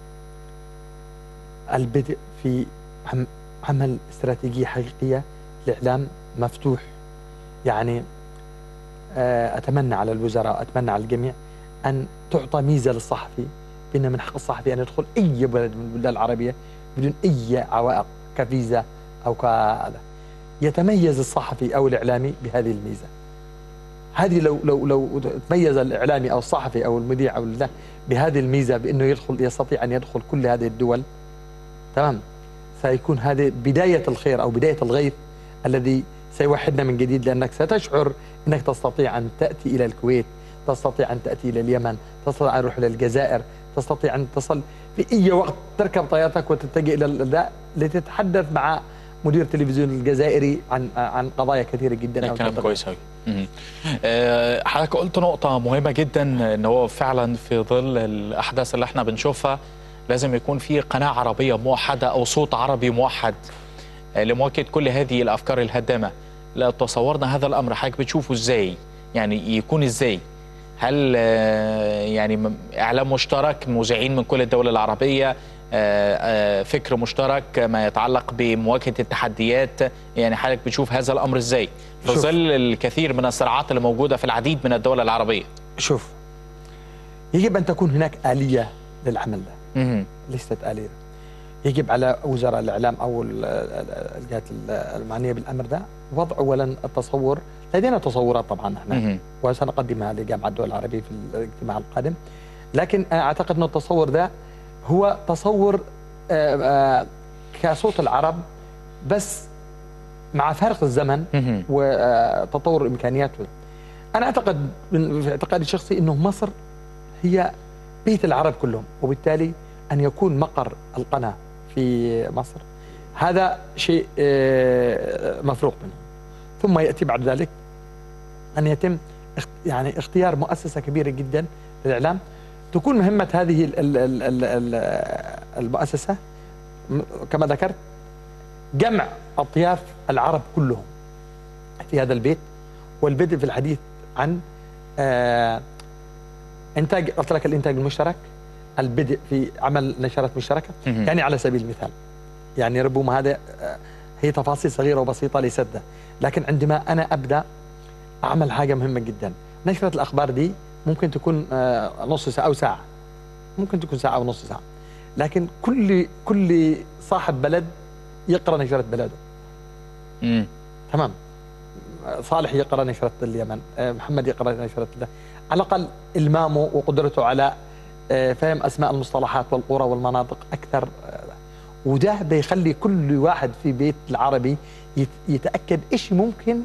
البدء في عم عمل استراتيجيه حقيقيه لاعلام مفتوح يعني آه، اتمنى على الوزراء اتمنى على الجميع ان تعطى ميزه للصحفي بان من حق الصحفي ان يدخل اي بلد من البلدان العربيه بدون اي عوائق كفيزا او كهذا يتميز الصحفي او الاعلامي بهذه الميزه هذه لو لو لو تميز الاعلامي او الصحفي او المذيع او لا بهذه الميزه بانه يدخل يستطيع ان يدخل كل هذه الدول تمام سيكون هذه بدايه الخير او بدايه الغيث الذي سيوحدنا من جديد لانك ستشعر انك تستطيع ان تاتي الى الكويت تستطيع ان تاتي الى اليمن تستطيع ان تروح الى الجزائر تستطيع ان تصل في اي وقت تركب طيارتك وتتجه الى ال- لتتحدث مع مدير التلفزيون الجزائري عن عن قضايا كثيره جدا ده أو كلام تقدر- كويس قوي حضرتك قلت نقطة مهمة جدا ان هو فعلا في ظل الاحداث اللي احنا بنشوفها لازم يكون في قناة عربية موحدة او صوت عربي موحد آه، لمواجهة كل هذه الافكار الهدامة لو تصورنا هذا الامر حضرتك بتشوفه ازاي يعني يكون ازاي هل آه، يعني م- اعلام مشترك مذيعين من كل الدول العربيه آه، آه، فكر مشترك ما يتعلق بمواجهه التحديات يعني حضرتك بتشوف هذا الامر ازاي في شوف. ظل الكثير من الصراعات اللي موجوده في العديد من الدول العربيه شوف يجب ان تكون هناك اليه للعمل ده مهم. ليست آلية يجب على وزراء الإعلام أو ال- ال- الجهات ال- المعنية بالأمر ده وضع أولا التصور لدينا تصورات طبعا احنا مهم. وسنقدمها لجامعة الدول العربية في الاجتماع القادم لكن أنا أعتقد أن التصور ده هو تصور آه، آه، كصوت العرب بس مع فارق الزمن مهم. وتطور الإمكانيات أنا أعتقد من في اعتقادي الشخصي أنه مصر هي بيت العرب كلهم وبالتالي أن يكون مقر القناة في مصر هذا شيء آه، مفروغ منه ثم يأتي بعد ذلك أن يتم اخت- يعني اختيار مؤسسة كبيرة جدا للإعلام تكون مهمة هذه ال- ال- ال- ال- ال- المؤسسة م- كما ذكرت جمع أطياف العرب كلهم في هذا البيت والبدء في الحديث عن آه انتاج قلت لك الانتاج المشترك البدء في عمل نشرات مشتركه مهم. يعني على سبيل المثال يعني ربما هذا آه، هي تفاصيل صغيره وبسيطه ليست ده لكن عندما انا ابدا اعمل حاجه مهمه جدا نشره الاخبار دي ممكن تكون آه، نص ساعه او ساعه ممكن تكون ساعه او نص ساعه لكن كل كل صاحب بلد يقرا نشره بلده مم. تمام صالح يقرا نشره اليمن آه، محمد يقرا نشره الله على الاقل المامه وقدرته على آه، فهم اسماء المصطلحات والقرى والمناطق اكثر آه، وده بيخلي كل واحد في بيت العربي يت- يتاكد ايش ممكن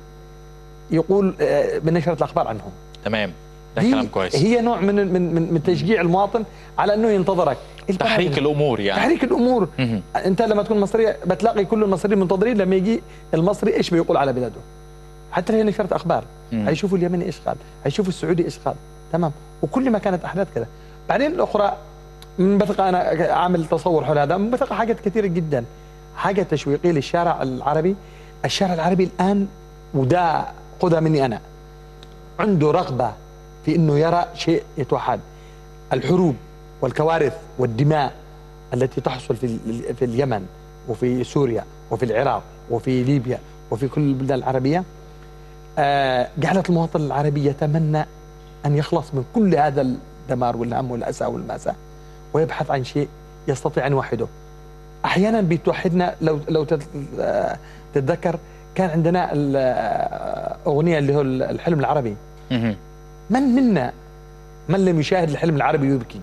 يقول آه، من نشره الاخبار عنهم تمام ده دي كلام كويس هي نوع من من من, من تشجيع المواطن على انه ينتظرك تحريك الامور يعني تحريك الامور مهم. انت لما تكون مصري بتلاقي كل المصريين منتظرين لما يجي المصري ايش بيقول على بلده حتى لو هي نشرت اخبار مم. هيشوفوا اليمني ايش قال هيشوفوا السعودي ايش قال تمام وكل ما كانت احداث كذا بعدين الاخرى من بثق انا عامل تصور حول هذا من بثق حاجات كثيره جدا حاجه تشويقيه للشارع العربي الشارع العربي الان وده خذها مني انا عنده رغبه في انه يرى شيء يتوحد الحروب والكوارث والدماء التي تحصل في ال- في اليمن وفي سوريا وفي العراق وفي ليبيا وفي كل البلدان العربيه آه، جعلت المواطن العربي يتمنى ان يخلص من كل هذا الدمار والهم والاسى والماساه ويبحث عن شيء يستطيع ان يوحده. احيانا بتوحدنا لو لو تت- آه، تتذكر كان عندنا الاغنيه اللي هو الحلم العربي مهم. من منا من لم يشاهد الحلم العربي يبكي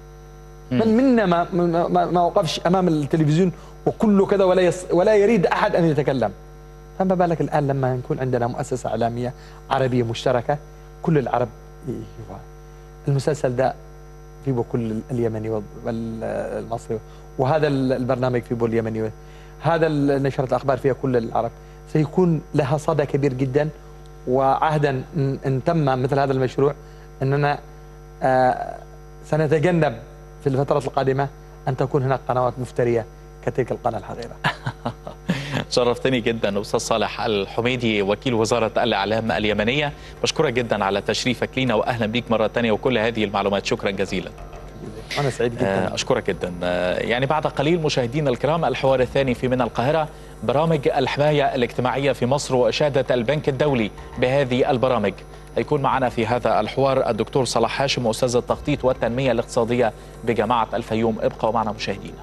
من منا ما ما, ما, ما وقفش امام التلفزيون وكله كذا ولا يس ولا يريد احد ان يتكلم فما بالك الان لما يكون عندنا مؤسسه اعلاميه عربيه مشتركه كل العرب يجوا المسلسل ده في بو كل اليمني والمصري وهذا البرنامج في بو اليمني هذا نشرة الأخبار فيها كل العرب سيكون لها صدى كبير جدا وعهدا إن إن تم مثل هذا المشروع أننا آه، سنتجنب في الفترة القادمة أن تكون هناك قنوات مفترية كتلك القناة الحقيرة شرفتني جدا استاذ صالح الحميدي وكيل وزاره الاعلام اليمنيه بشكرك جدا على تشريفك لينا واهلا بيك مره ثانيه وكل هذه المعلومات شكرا جزيلا أنا سعيد جدا آه، أشكرك جدا آه، يعني بعد قليل مشاهدينا الكرام الحوار الثاني في من القاهرة برامج الحماية الاجتماعية في مصر وإشادة البنك الدولي بهذه البرامج هيكون معنا في هذا الحوار الدكتور صلاح هاشم أستاذ التخطيط والتنمية الاقتصادية بجامعة الفيوم ابقوا معنا مشاهدينا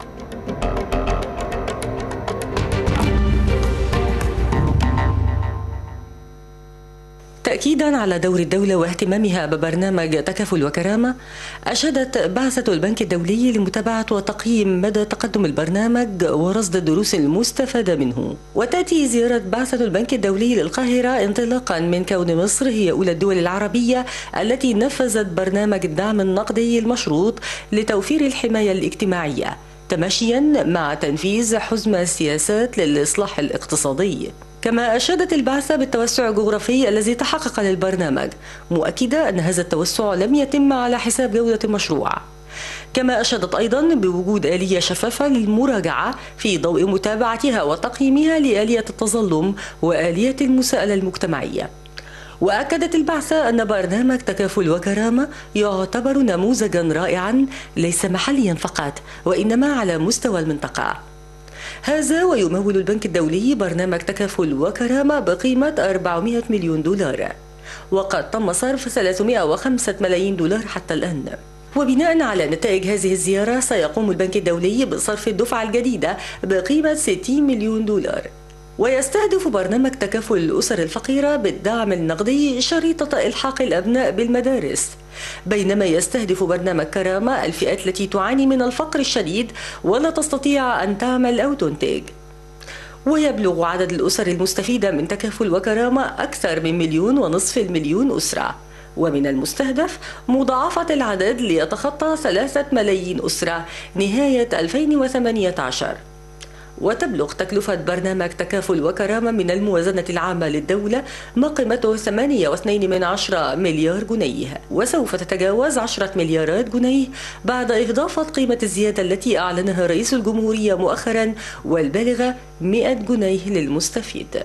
تأكيدا على دور الدولة واهتمامها ببرنامج تكافل وكرامة أشادت بعثة البنك الدولي لمتابعة وتقييم مدى تقدم البرنامج ورصد الدروس المستفادة منه وتأتي زيارة بعثة البنك الدولي للقاهرة انطلاقا من كون مصر هي أولى الدول العربية التي نفذت برنامج الدعم النقدي المشروط لتوفير الحماية الاجتماعية تماشيا مع تنفيذ حزمة سياسات للإصلاح الاقتصادي كما أشادت البعثة بالتوسع الجغرافي الذي تحقق للبرنامج مؤكدة أن هذا التوسع لم يتم على حساب جودة المشروع كما أشادت أيضا بوجود آلية شفافة للمراجعة في ضوء متابعتها وتقييمها لآلية التظلم وآلية المساءلة المجتمعية وأكدت البعثة أن برنامج تكافل وكرامة يعتبر نموذجا رائعا ليس محليا فقط وإنما على مستوى المنطقة هذا ويمول البنك الدولي برنامج تكافل وكرامة بقيمة 400 مليون دولار وقد تم صرف 305 ملايين دولار حتى الآن وبناء على نتائج هذه الزيارة سيقوم البنك الدولي بصرف الدفعة الجديدة بقيمة 60 مليون دولار ويستهدف برنامج تكافل الأسر الفقيرة بالدعم النقدي شريطة إلحاق الأبناء بالمدارس بينما يستهدف برنامج كرامة الفئات التي تعاني من الفقر الشديد ولا تستطيع أن تعمل أو تنتج ويبلغ عدد الأسر المستفيدة من تكافل وكرامة أكثر من مليون ونصف المليون أسرة ومن المستهدف مضاعفة العدد ليتخطى ثلاثة ملايين أسرة نهاية 2018 وتبلغ تكلفة برنامج تكافل وكرامة من الموازنة العامة للدولة ما قيمته 8.2 من عشرة مليار جنيه وسوف تتجاوز 10 مليارات جنيه بعد إضافة قيمة الزيادة التي أعلنها رئيس الجمهورية مؤخرا والبالغة 100 جنيه للمستفيد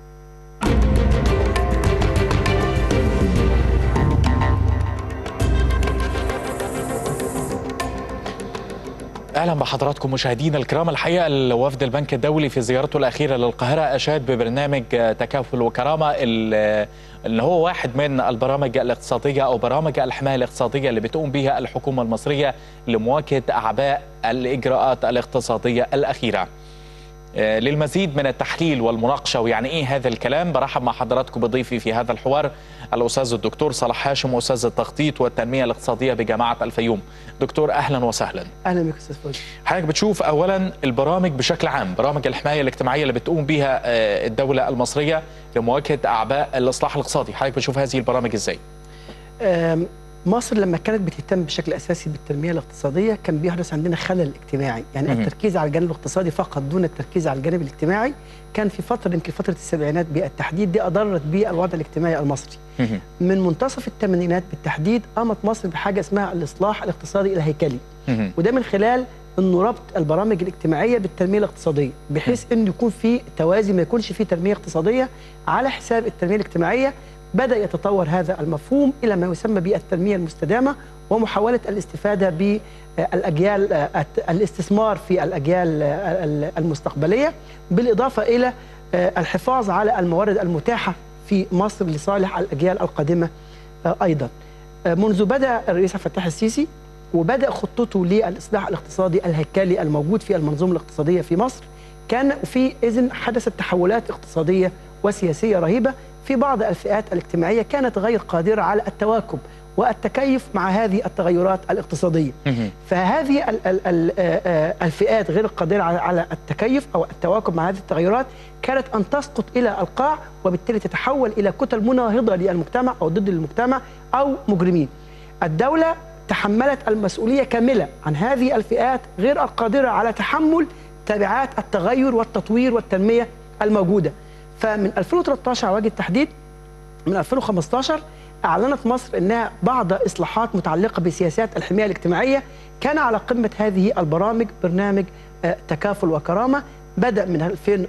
اهلا بحضراتكم مشاهدينا الكرام الحقيقه الوفد البنك الدولي في زيارته الاخيره للقاهره اشاد ببرنامج تكافل وكرامه ال- اللي هو واحد من البرامج الاقتصاديه او برامج الحمايه الاقتصاديه اللي بتقوم بها الحكومه المصريه لمواجهه اعباء الاجراءات الاقتصاديه الاخيره. آه، للمزيد من التحليل والمناقشه ويعني ايه هذا الكلام برحب مع حضراتكم بضيفي في هذا الحوار الاستاذ الدكتور صلاح هاشم استاذ التخطيط والتنميه الاقتصاديه بجامعه الفيوم. دكتور اهلا وسهلا. اهلا بك استاذ فوزي حضرتك بتشوف اولا البرامج بشكل عام برامج الحمايه الاجتماعيه اللي بتقوم بها آه، الدوله المصريه لمواجهه اعباء الاصلاح الاقتصادي حضرتك بتشوف هذه البرامج ازاي آم، مصر لما كانت بتهتم بشكل اساسي بالتنميه الاقتصاديه كان بيحدث عندنا خلل اجتماعي يعني مهم. التركيز على الجانب الاقتصادي فقط دون التركيز على الجانب الاجتماعي كان في فتره يمكن فتره السبعينات بالتحديد دي اضرت بالوضع الاجتماعي المصري من منتصف الثمانينات بالتحديد قامت مصر بحاجه اسمها الاصلاح الاقتصادي الهيكلي وده من خلال انه ربط البرامج الاجتماعيه بالتنميه الاقتصاديه بحيث انه يكون في توازي ما يكونش في تنميه اقتصاديه على حساب التنميه الاجتماعيه بدا يتطور هذا المفهوم الى ما يسمى بالتنميه المستدامه ومحاوله الاستفاده بالاجيال الاستثمار في الاجيال المستقبليه بالاضافه الى الحفاظ على الموارد المتاحه في مصر لصالح الاجيال القادمه ايضا منذ بدا الرئيس عبد الفتاح السيسي وبدا خطته للاصلاح الاقتصادي الهيكلي الموجود في المنظومه الاقتصاديه في مصر كان في اذن حدثت تحولات اقتصاديه وسياسيه رهيبه في بعض الفئات الاجتماعيه كانت غير قادره على التواكب والتكيف مع هذه التغيرات الاقتصاديه فهذه ال- ال- ال- آه، آه، الفئات غير القادرة على- على التكيف أو التواكب مع هذه التغيرات كانت أن تسقط إلى القاع وبالتالي تتحول إلى كتل مناهضة للمجتمع أو ضد المجتمع أو مجرمين الدولة تحملت المسؤولية كاملة عن هذه الفئات غير القادرة على تحمل تبعات التغير والتطوير والتنمية الموجودة فمن 2013 على وجه التحديد من 2015 أعلنت مصر أنها بعض إصلاحات متعلقة بسياسات الحماية الاجتماعية كان على قمة هذه البرامج برنامج آه، تكافل وكرامة بدأ من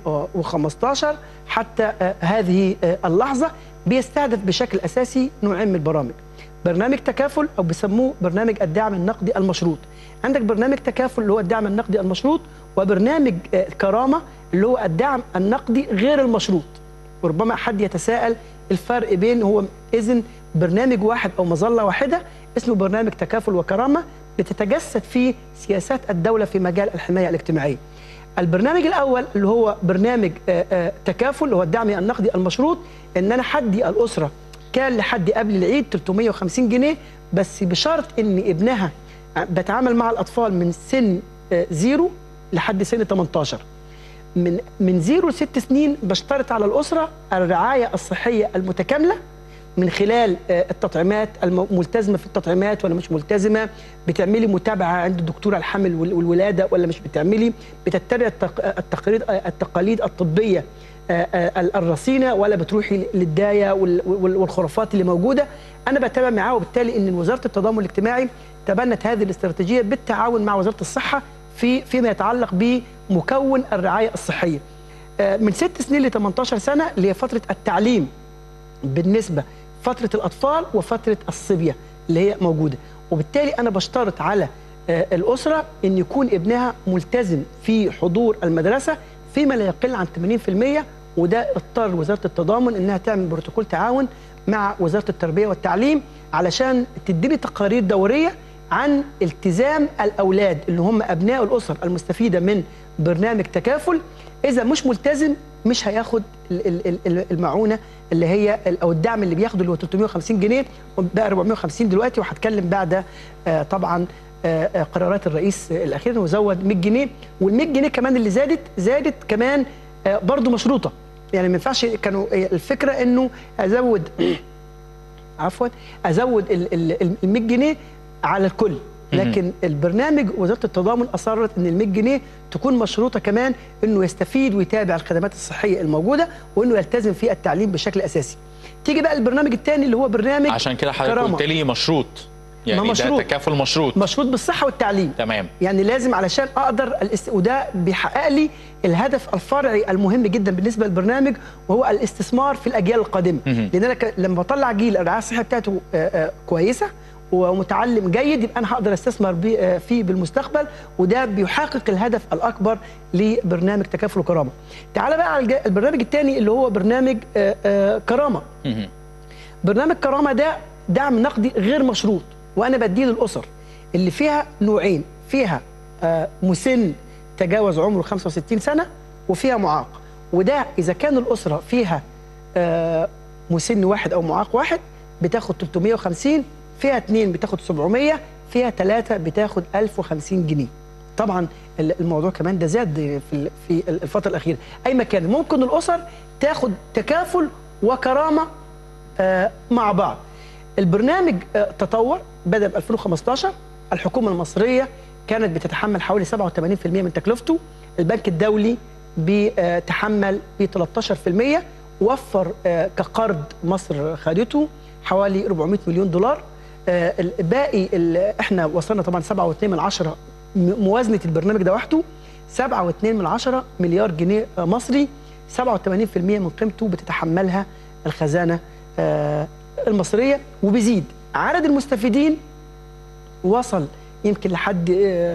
2015 حتى آه، هذه آه، اللحظة بيستهدف بشكل أساسي نوعين من البرامج برنامج تكافل أو بيسموه برنامج الدعم النقدي المشروط عندك برنامج تكافل اللي هو الدعم النقدي المشروط وبرنامج آه، كرامة اللي هو الدعم النقدي غير المشروط وربما حد يتساءل الفرق بين هو اذن برنامج واحد او مظله واحده اسمه برنامج تكافل وكرامه بتتجسد فيه سياسات الدوله في مجال الحمايه الاجتماعيه. البرنامج الاول اللي هو برنامج آه، آه، تكافل هو الدعم النقدي المشروط ان انا حدي الاسره كان لحد قبل العيد 350 جنيه بس بشرط ان ابنها بتعامل مع الاطفال من سن آه، زيرو لحد سن 18 من من زيرو لست سنين بشترط على الاسره الرعايه الصحيه المتكامله من خلال آه، التطعيمات الم- ملتزمه في التطعيمات ولا مش ملتزمه بتعملي متابعه عند الدكتور الحمل وال- والولاده ولا مش بتعملي بتتبع التق- التقاليد التقاليد الطبيه آه، آه، الرصينه ولا بتروحي للدايه وال- وال- والخرافات اللي موجوده انا بتابع معاه وبالتالي ان وزاره التضامن الاجتماعي تبنت هذه الاستراتيجيه بالتعاون مع وزاره الصحه في فيما يتعلق بمكون الرعايه الصحيه آه، من ست سنين ل 18 سنه اللي هي فتره التعليم بالنسبه فتره الاطفال وفتره الصبيه اللي هي موجوده وبالتالي انا بشترط على آه، الاسره ان يكون ابنها ملتزم في حضور المدرسه فيما لا يقل عن 80% وده اضطر وزاره التضامن انها تعمل بروتوكول تعاون مع وزاره التربيه والتعليم علشان تديني تقارير دوريه عن التزام الاولاد اللي هم ابناء الاسر المستفيده من برنامج تكافل اذا مش ملتزم مش هياخد ال- ال- ال- المعونه اللي هي ال- او الدعم اللي بياخده اللي هو 350 جنيه بقى 450 دلوقتي وهتكلم بعد آه، طبعا آه، آه، قرارات الرئيس آه، الاخيره انه زود 100 جنيه وال 100 جنيه كمان اللي زادت زادت كمان آه، برضو مشروطه يعني ما ينفعش كانوا آه، الفكره انه ازود عفوا ازود ال ال- ال 100 جنيه على الكل لكن البرنامج وزاره التضامن اصرت ان ال 100 جنيه تكون مشروطه كمان انه يستفيد ويتابع الخدمات الصحيه الموجوده وانه يلتزم في التعليم بشكل اساسي. تيجي بقى البرنامج الثاني اللي هو برنامج عشان كده حضرتك كرامة. قلت لي مشروط يعني ما ده مشروط. تكافل مشروط مشروط بالصحه والتعليم تمام يعني لازم علشان اقدر الاست... وده بيحقق لي الهدف الفرعي المهم جدا بالنسبه للبرنامج وهو الاستثمار في الاجيال القادمه مهم. لان انا ك... لما بطلع جيل الرعايه الصحيه بتاعته آه، آه، كويسه ومتعلم جيد يبقى انا هقدر استثمر بي... آه، فيه بالمستقبل وده بيحقق الهدف الاكبر لبرنامج تكافل وكرامه. تعال بقى على الج- البرنامج الثاني اللي هو برنامج آه، آه، كرامه. مهم. برنامج كرامه ده دعم نقدي غير مشروط وانا بديه للاسر اللي فيها نوعين فيها آه، مسن تجاوز عمره 65 سنه وفيها معاق وده اذا كان الاسره فيها آه، مسن واحد او معاق واحد بتاخد 350 فيها اثنين بتاخد 700 فيها ثلاثه بتاخد 1050 جنيه طبعا ال- الموضوع كمان ده زاد في ال- في الفتره الاخيره اي مكان ممكن الاسر تاخد تكافل وكرامه آه، مع بعض البرنامج آه، تطور بدا ب 2015 الحكومه المصريه كانت بتتحمل حوالي 87% من تكلفته البنك الدولي بيتحمل ب 13% وفر آه، كقرض مصر خدته حوالي 400 مليون دولار آه، الباقي ال- احنا وصلنا طبعا 7.2 من عشرة م- موازنه البرنامج ده وحده 7.2 من عشرة مليار جنيه آه، مصري 87% من قيمته بتتحملها الخزانه آه، المصريه وبيزيد عدد المستفيدين وصل يمكن لحد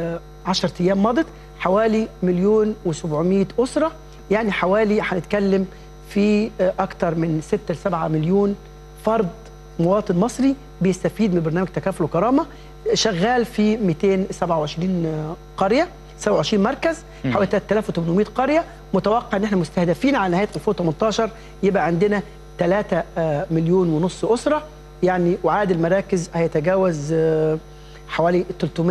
10 ايام مضت حوالي مليون و700 اسره يعني حوالي هنتكلم في آه، اكثر من 6 ل 7 مليون فرد مواطن مصري بيستفيد من برنامج تكافل وكرامه شغال في 227 آه، قريه 27 مركز مم. حوالي 3800 قريه متوقع ان احنا مستهدفين على نهايه 2018 يبقى عندنا 3 مليون ونص اسره يعني وعدد المراكز هيتجاوز آه، حوالي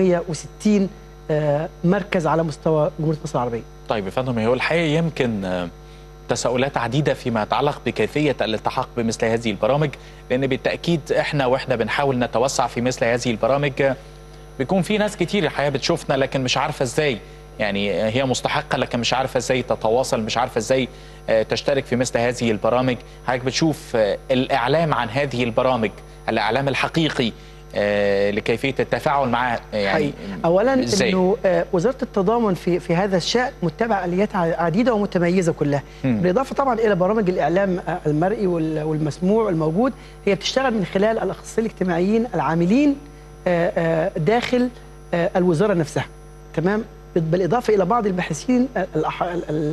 360 آه، مركز على مستوى جمهوريه مصر العربيه طيب يا فندم هو الحقيقه يمكن آه، تساؤلات عديده فيما يتعلق بكيفيه الالتحاق بمثل هذه البرامج لان بالتاكيد احنا واحنا بنحاول نتوسع في مثل هذه البرامج آه، بيكون في ناس كتير الحقيقه بتشوفنا لكن مش عارفه ازاي يعني آه، هي مستحقه لكن مش عارفه ازاي تتواصل مش عارفه ازاي آه، تشترك في مثل هذه البرامج حضرتك بتشوف آه، الاعلام عن هذه البرامج الاعلام الحقيقي آه، لكيفيه التفاعل معها يعني حقيقي. اولا إزاي؟ انه آه، وزاره التضامن في في هذا الشان متبعه اليات ع- عديده ومتميزه كلها مم. بالاضافه طبعا الى برامج الاعلام آه، المرئي وال- والمسموع الموجود هي بتشتغل من خلال الاخصائيين الاجتماعيين العاملين آه، آه، داخل آه، الوزاره نفسها تمام بالاضافه الى بعض الباحثين آه، الأح- ال- ال-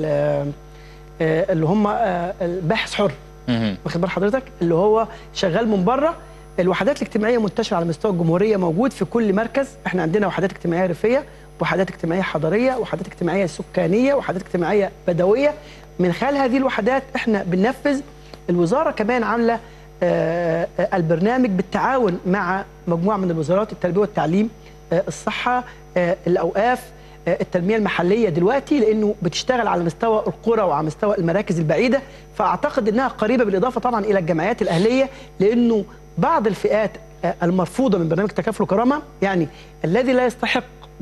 آه، اللي هم آه، الباحث حر مهم. واخد بال حضرتك اللي هو شغال من بره الوحدات الاجتماعيه منتشره على مستوى الجمهوريه موجود في كل مركز احنا عندنا وحدات اجتماعيه ريفيه وحدات اجتماعيه حضريه وحدات اجتماعيه سكانيه وحدات اجتماعيه بدويه من خلال هذه الوحدات احنا بننفذ الوزاره كمان عامله آه، آه، البرنامج بالتعاون مع مجموعه من الوزارات التربيه والتعليم آه، الصحه آه، الاوقاف آه، التنميه المحليه دلوقتي لانه بتشتغل على مستوى القرى وعلى مستوى المراكز البعيده فاعتقد انها قريبه بالاضافه طبعا الى الجمعيات الاهليه لانه بعض الفئات آه، المرفوضه من برنامج تكافل وكرامه يعني الذي لا يستحق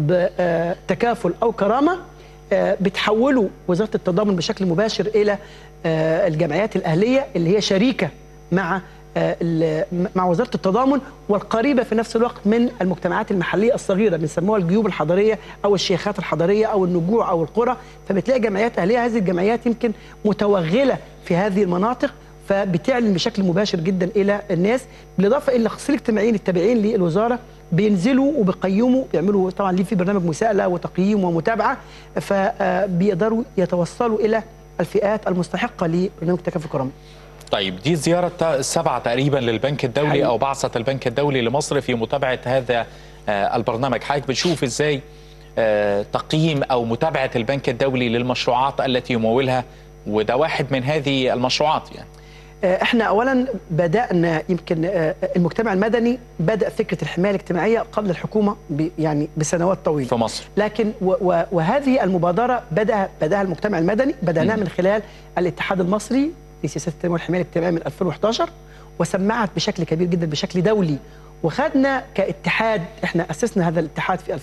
بتكافل او كرامه آه، بتحوله وزاره التضامن بشكل مباشر الى آه، الجمعيات الاهليه اللي هي شريكه مع آه، ال- مع وزاره التضامن والقريبه في نفس الوقت من المجتمعات المحليه الصغيره بنسموها الجيوب الحضريه او الشيخات الحضريه او النجوع او القرى فبتلاقي جمعيات اهليه هذه الجمعيات يمكن متوغله في هذه المناطق فبتعلن بشكل مباشر جدا الى الناس بالاضافه الى الاخصائيين الاجتماعيين التابعين للوزاره بينزلوا وبيقيموا بيعملوا طبعا ليه في برنامج مساءله وتقييم ومتابعه فبيقدروا يتوصلوا الى الفئات المستحقه لبرنامج تكافل كرامه طيب دي زيارة تا- السبعة تقريبا للبنك الدولي حقيقي. أو بعثة البنك الدولي لمصر في متابعة هذا آه، البرنامج حضرتك بتشوف إزاي آه، تقييم أو متابعة البنك الدولي للمشروعات التي يمولها وده واحد من هذه المشروعات يعني آه، احنا اولا بدانا يمكن آه، المجتمع المدني بدا فكره الحمايه الاجتماعيه قبل الحكومه ب- يعني بسنوات طويله في مصر لكن و و وهذه المبادره بدا بداها المجتمع المدني بداناها مم. من خلال الاتحاد المصري لسياسات التنميه والحمايه الاجتماعيه من 2011 وسمعت بشكل كبير جدا بشكل دولي وخدنا كاتحاد احنا اسسنا هذا الاتحاد في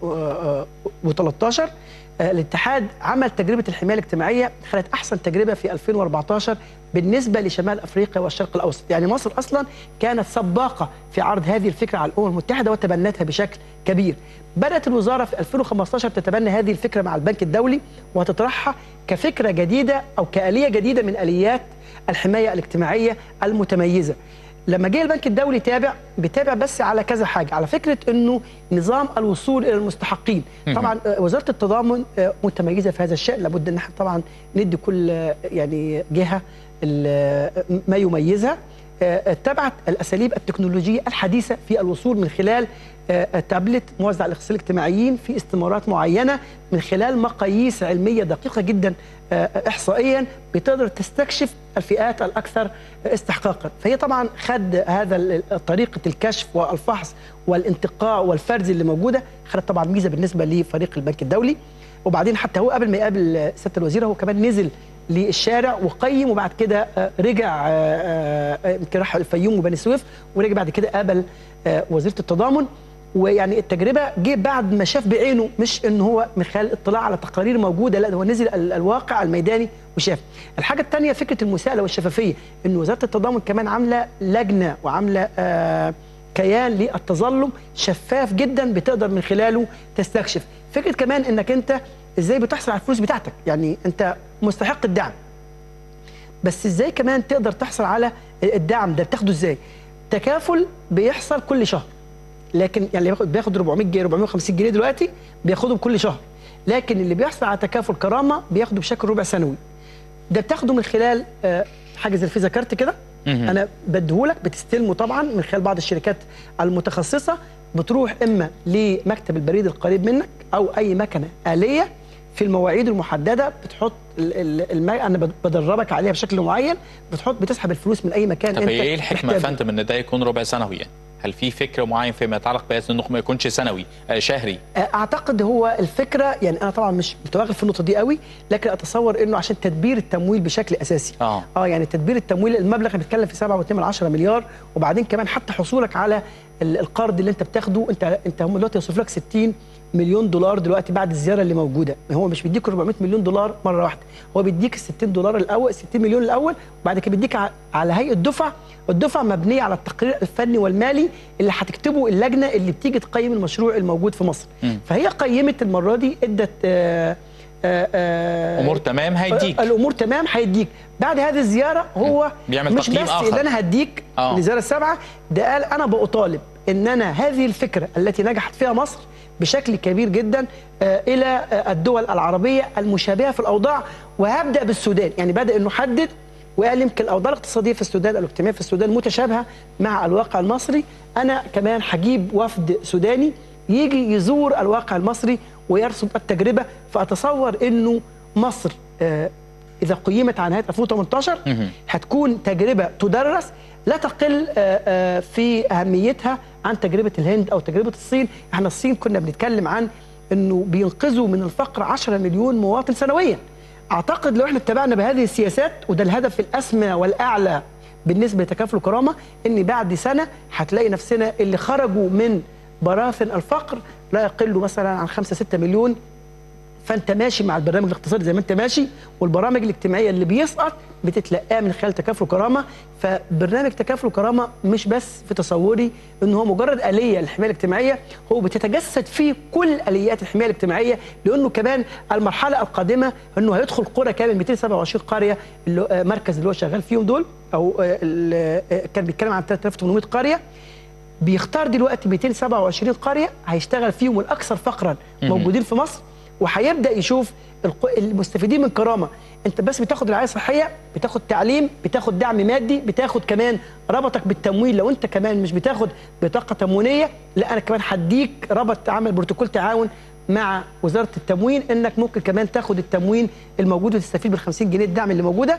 2013 آه، الاتحاد عمل تجربه الحمايه الاجتماعيه خلت احسن تجربه في 2014 بالنسبه لشمال افريقيا والشرق الاوسط، يعني مصر اصلا كانت سباقه في عرض هذه الفكره على الامم المتحده وتبنتها بشكل كبير. بدات الوزاره في 2015 تتبنى هذه الفكره مع البنك الدولي وتطرحها كفكره جديده او كاليه جديده من اليات الحمايه الاجتماعيه المتميزه. لما جه البنك الدولي يتابع بيتابع بس على كذا حاجه على فكره انه نظام الوصول الى المستحقين مهم. طبعا آه، وزاره التضامن آه، متميزه في هذا الشان لابد ان احنا طبعا ندي كل آه، يعني جهه ال- ما يميزها آه، اتبعت الاساليب التكنولوجيه الحديثه في الوصول من خلال آه، تابلت موزع الاخصائيين الاجتماعيين في استمارات معينه من خلال مقاييس علميه دقيقه جدا آه، احصائيا بتقدر تستكشف الفئات الاكثر استحقاقا فهي طبعا خد هذا ال- طريقه الكشف والفحص والانتقاء والفرز اللي موجوده خدت طبعا ميزه بالنسبه لفريق البنك الدولي وبعدين حتى هو قبل ما يقابل آه، سياده الوزير هو كمان نزل للشارع وقيم وبعد كده آه، رجع آه، آه، يمكن راح الفيوم وبني سويف ورجع بعد كده قابل آه، وزيره التضامن ويعني التجربه جه بعد ما شاف بعينه مش ان هو من خلال اطلاع على تقارير موجوده لا ده هو نزل ال- الواقع الميداني وشاف. الحاجه الثانيه فكره المساءله والشفافيه ان وزاره التضامن كمان عامله لجنه وعامله آه كيان للتظلم شفاف جدا بتقدر من خلاله تستكشف. فكره كمان انك انت ازاي بتحصل على الفلوس بتاعتك يعني انت مستحق الدعم بس ازاي كمان تقدر تحصل على الدعم ده بتاخده ازاي تكافل بيحصل كل شهر لكن يعني اللي بياخد بياخد 400 جنيه 450 جنيه دلوقتي بياخدهم كل شهر لكن اللي بيحصل على تكافل كرامه بياخده بشكل ربع سنوي ده بتاخده من خلال آه، حاجه زي الفيزا كارت كده مهم. انا بديهولك بتستلمه طبعا من خلال بعض الشركات المتخصصه بتروح اما لمكتب البريد القريب منك او اي مكنه اليه في المواعيد المحدده بتحط ال- ال- الم... انا بد- بدربك عليها بشكل معين بتحط بتسحب الفلوس من اي مكان طب انت هي ايه الحكمه يا محتاجه. فندم ان ده يكون ربع سنوي يعني؟ هل في فكر معين فيما يتعلق بهذا انه ما يكونش سنوي آه شهري اعتقد هو الفكره يعني انا طبعا مش متوغل في النقطه دي قوي لكن اتصور انه عشان تدبير التمويل بشكل اساسي اه اه يعني تدبير التمويل المبلغ اللي بيتكلم في 7.2 مليار وبعدين كمان حتى حصولك على ال- القرض اللي انت بتاخده انت انت هم دلوقتي يوصف لك 60 مليون دولار دلوقتي بعد الزياره اللي موجوده هو مش بيديك 400 مليون دولار مره واحده هو بيديك ال 60 دولار الاول 60 مليون الاول وبعد كده بيديك ع- على هيئه دفعه الدفعه مبنيه على التقرير الفني والمالي اللي هتكتبه اللجنه اللي بتيجي تقيم المشروع الموجود في مصر فهي قيمت المره دي ادت آه آه آه امور تمام هيديك الامور تمام هيديك بعد هذه الزياره هو بيعمل مش تقييم بس آخر. ان انا هديك آه. الزياره السابعه ده قال انا بطالب ان انا هذه الفكره التي نجحت فيها مصر بشكل كبير جدا آه، الى آه، الدول العربيه المشابهه في الاوضاع وهبدا بالسودان يعني بدا انه حدد وقال يمكن الاوضاع الاقتصاديه في السودان الاجتماعيه في السودان متشابهه مع الواقع المصري انا كمان هجيب وفد سوداني يجي يزور الواقع المصري ويرصد التجربه فاتصور انه مصر آه، اذا قيمت عن نهايه 2018 هتكون تجربه تدرس لا تقل آه، آه، في اهميتها عن تجربه الهند او تجربه الصين احنا الصين كنا بنتكلم عن انه بينقذوا من الفقر 10 مليون مواطن سنويا اعتقد لو احنا اتبعنا بهذه السياسات وده الهدف الاسمى والاعلى بالنسبه لتكافل الكرامه ان بعد سنه هتلاقي نفسنا اللي خرجوا من براثن الفقر لا يقلوا مثلا عن 5 6 مليون فانت ماشي مع البرنامج الاقتصادي زي ما انت ماشي والبرامج الاجتماعيه اللي بيسقط بتتلقاه من خلال تكافل وكرامه فبرنامج تكافل وكرامه مش بس في تصوري ان هو مجرد اليه للحمايه الاجتماعيه هو بتتجسد فيه كل اليات الحمايه الاجتماعيه لانه كمان المرحله القادمه انه هيدخل قرى كامل 227 قريه اللي آه، مركز اللي هو شغال فيهم دول او آه، ال- آه، كان بيتكلم عن 3800 قريه بيختار دلوقتي 227 قريه هيشتغل فيهم الاكثر فقرا مهم. موجودين في مصر وهيبدا يشوف الق- المستفيدين من كرامه انت بس بتاخد رعايه صحيه بتاخد تعليم بتاخد دعم مادي بتاخد كمان ربطك بالتمويل لو انت كمان مش بتاخد بطاقه تموينيه لا انا كمان هديك ربط عمل بروتوكول تعاون مع وزاره التموين انك ممكن كمان تاخد التموين الموجود وتستفيد بال 50 جنيه الدعم اللي موجوده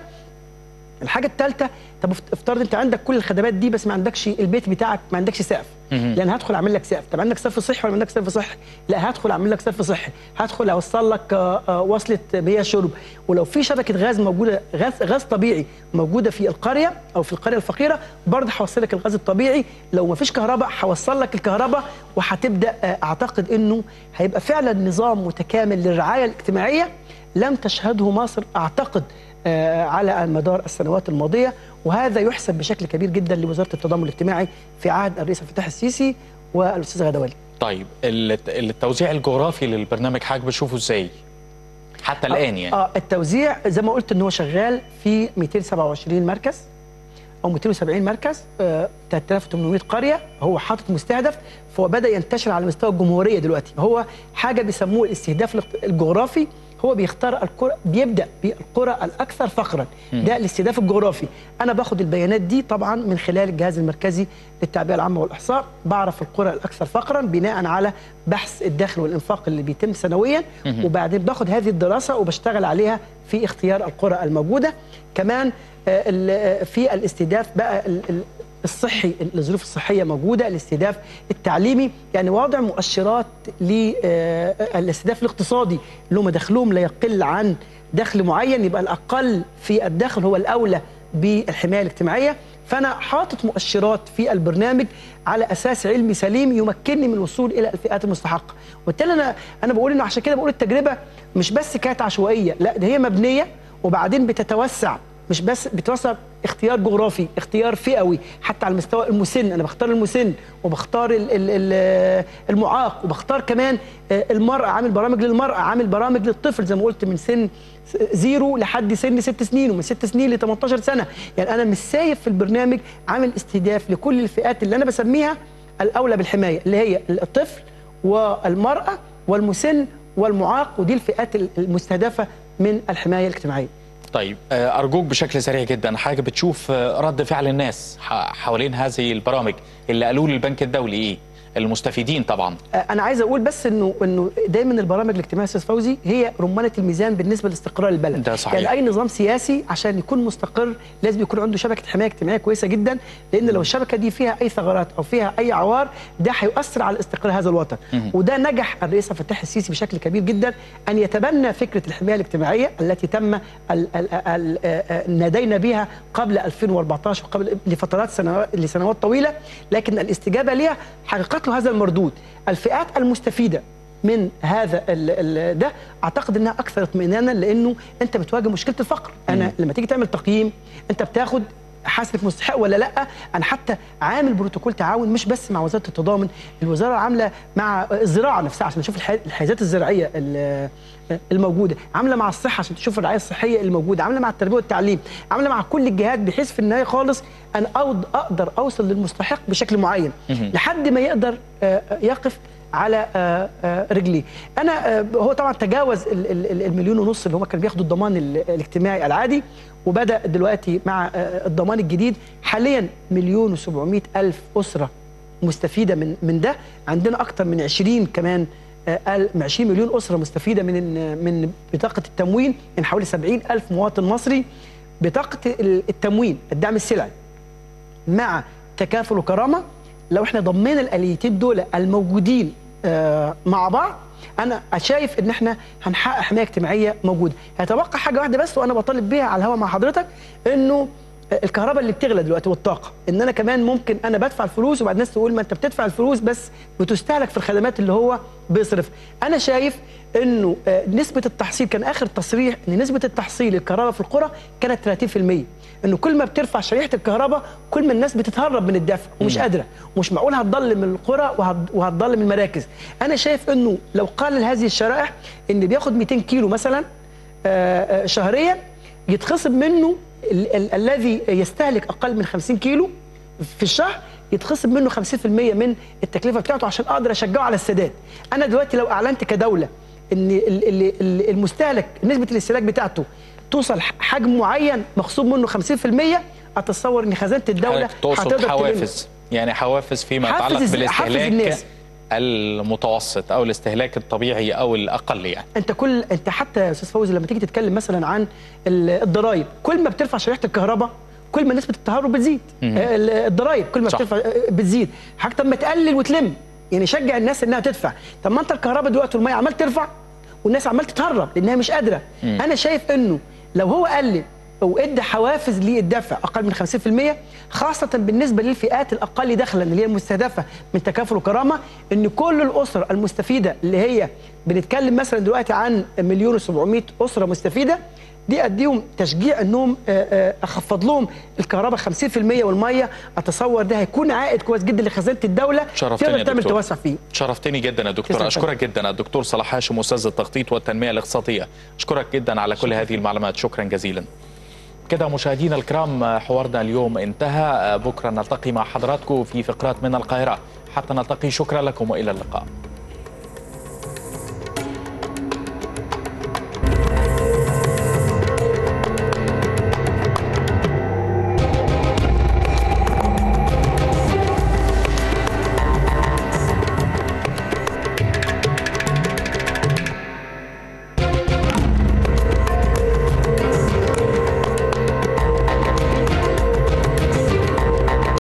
الحاجه الثالثه طب افت- افترض انت عندك كل الخدمات دي بس ما عندكش البيت بتاعك ما عندكش سقف مهم. لان هدخل اعمل لك سقف طب عندك سقف صحي ولا ما عندك سقف صحي لا هدخل اعمل لك سقف صحي هدخل اوصل لك آه، آه، وصله مياه شرب ولو في شبكه غاز موجوده غاز غاز طبيعي موجوده في القريه او في القريه الفقيره برضه هوصل لك الغاز الطبيعي لو ما فيش كهرباء هوصل لك الكهرباء وهتبدا آه، اعتقد انه هيبقى فعلا نظام متكامل للرعايه الاجتماعيه لم تشهده مصر اعتقد آه، على مدار السنوات الماضيه وهذا يحسب بشكل كبير جدا لوزاره التضامن الاجتماعي في عهد الرئيس عبد الفتاح السيسي والاستاذ غدوالي طيب الت- التوزيع الجغرافي للبرنامج حضرتك بشوفه ازاي؟ حتى الان يعني اه التوزيع زي ما قلت ان هو شغال في 227 مركز او 270 مركز آه 3800 قريه هو حاطط مستهدف فهو بدا ينتشر على مستوى الجمهوريه دلوقتي هو حاجه بيسموه الاستهداف الاقت- الجغرافي هو بيختار القرى بيبدا بالقرى الاكثر فقرا مم. ده الاستهداف الجغرافي انا باخد البيانات دي طبعا من خلال الجهاز المركزي للتعبئه العامه والاحصاء بعرف القرى الاكثر فقرا بناء على بحث الدخل والانفاق اللي بيتم سنويا مهم. وبعدين باخد هذه الدراسه وبشتغل عليها في اختيار القرى الموجوده كمان آه، ال- آه، في الاستهداف بقى ال- ال- الصحي الظروف الصحيه موجوده الاستهداف التعليمي يعني واضع مؤشرات للاستهداف الاقتصادي اللي هم دخلهم لا يقل عن دخل معين يبقى الاقل في الدخل هو الاولى بالحمايه الاجتماعيه فانا حاطط مؤشرات في البرنامج على اساس علمي سليم يمكنني من الوصول الى الفئات المستحقه وبالتالي انا انا بقول انه عشان كده بقول التجربه مش بس كانت عشوائيه لا ده هي مبنيه وبعدين بتتوسع مش بس بتوسع اختيار جغرافي اختيار فئوي حتى على المستوى المسن انا بختار المسن وبختار ال- ال- ال- المعاق وبختار كمان آه، المراه عامل برامج للمراه عامل برامج للطفل زي ما قلت من سن زيرو لحد سن ست سنين ومن ست سنين ل 18 سنه يعني انا مش سايب في البرنامج عامل استهداف لكل الفئات اللي انا بسميها الاولى بالحمايه اللي هي الطفل والمراه والمسن والمعاق ودي الفئات المستهدفه من الحمايه الاجتماعيه طيب آه، ارجوك بشكل سريع جدا حاجه بتشوف آه، رد فعل الناس ح- حوالين هذه البرامج اللي قالوا للبنك الدولي ايه المستفيدين طبعا انا عايز اقول بس انه انه دايما البرامج الاجتماعيه استاذ فوزي هي رمانه الميزان بالنسبه لاستقرار البلد ده صحيح. يعني اي نظام سياسي عشان يكون مستقر لازم يكون عنده شبكه حمايه اجتماعيه كويسه جدا لان لو الشبكه دي فيها اي ثغرات او فيها اي عوار ده هيؤثر على استقرار هذا الوطن مهم. وده نجح الرئيس عبد الفتاح السيسي بشكل كبير جدا ان يتبنى فكره الحمايه الاجتماعيه التي تم ال- ال- ال- ال- نادينا بها قبل 2014 وقبل لفترات سنوات لسنوات طويله لكن الاستجابه لها حققت له هذا المردود الفئات المستفيده من هذا ال ال ده اعتقد انها اكثر اطمئنانا لانه انت بتواجه مشكله الفقر انا مم. لما تيجي تعمل تقييم انت بتاخد حاسبك مستحق ولا لا انا حتى عامل بروتوكول تعاون مش بس مع وزاره التضامن الوزاره عامله مع الزراعه نفسها عشان نشوف الح- الحيازات الزراعيه ال- الموجوده عامله مع الصحه عشان تشوف الرعايه الصحيه الموجوده عامله مع التربيه والتعليم عامله مع كل الجهات بحيث في النهايه خالص انا أود- اقدر اوصل للمستحق بشكل معين مهم. لحد ما يقدر آه، آه، يقف على آه، آه، رجليه انا آه، هو طبعا تجاوز ال- ال- ال- المليون ونص اللي هم كانوا بياخدوا الضمان ال- الاجتماعي العادي وبدا دلوقتي مع آه، الضمان الجديد حاليا مليون و700 الف اسره مستفيده من من ده عندنا اكتر من 20 كمان آه، ال- 20 مليون اسره مستفيده من من بطاقه التموين يعني حوالي 70 الف مواطن مصري بطاقه ال- التموين الدعم السلعي مع تكافل وكرامه لو احنا ضمينا الاليتين دول الموجودين آه، مع بعض انا شايف ان احنا هنحقق حمايه اجتماعيه موجوده هيتبقى حاجه واحده بس وانا بطالب بيها على الهواء مع حضرتك انه الكهرباء اللي بتغلى دلوقتي والطاقه ان انا كمان ممكن انا بدفع الفلوس وبعد الناس تقول ما انت بتدفع الفلوس بس بتستهلك في الخدمات اللي هو بيصرف انا شايف انه آه، نسبه التحصيل كان اخر تصريح ان نسبه التحصيل الكهرباء في القرى كانت 30% انه كل ما بترفع شريحه الكهرباء كل ما الناس بتتهرب من الدفع ومش مم. قادره ومش معقول هتضلم القرى وهت- وهتضلم المراكز انا شايف انه لو قلل هذه الشرائح ان بياخد 200 كيلو مثلا آه، آه، شهريا يتخصم منه ال- ال- الذي يستهلك اقل من 50 كيلو في الشهر يتخصم منه 50% من التكلفه بتاعته عشان اقدر اشجعه على السداد انا دلوقتي لو اعلنت كدوله ان ال- ال- ال- المستهلك نسبه الاستهلاك بتاعته توصل ح- حجم معين مخصوم منه 50% اتصور ان خزانه الدوله حضرتك تقصد هتقدر تلم. حوافز يعني حوافز فيما حافز يتعلق الز- حافز بالاستهلاك الناس. المتوسط او الاستهلاك الطبيعي او الاقل يعني انت كل انت حتى يا استاذ فوزي لما تيجي تتكلم مثلا عن ال- الضرايب كل ما بترفع شريحه الكهرباء كل ما نسبه التهرب بتزيد مم. آه، ال- الضرايب كل ما صح. بترفع آه، بتزيد حاجه طب ما تقلل وتلم يعني شجع الناس انها تدفع طب ما انت الكهرباء دلوقتي والميه عمال ترفع والناس عمال تتهرب لانها مش قادره مم. انا شايف انه لو هو قلل او ادى حوافز للدفع اقل من 50% خاصه بالنسبه للفئات الاقل دخلا اللي هي المستهدفه من تكافل وكرامه ان كل الاسر المستفيده اللي هي بنتكلم مثلا دلوقتي عن مليون و700 اسره مستفيده دي اديهم تشجيع انهم آه، آه، اخفض لهم الكهرباء 50% والميه اتصور ده هيكون عائد كويس جدا لخزانه الدوله شرفتني تقدر يا تعمل دكتور. توسع فيه شرفتني جدا يا دكتور تسلم اشكرك جدا الدكتور صلاح هاشم استاذ التخطيط والتنميه الاقتصاديه اشكرك جدا على كل هذه المعلومات شكرا جزيلا كده مشاهدينا الكرام حوارنا اليوم انتهى بكره نلتقي مع حضراتكم في فقرات من القاهره حتى نلتقي شكرا لكم والى اللقاء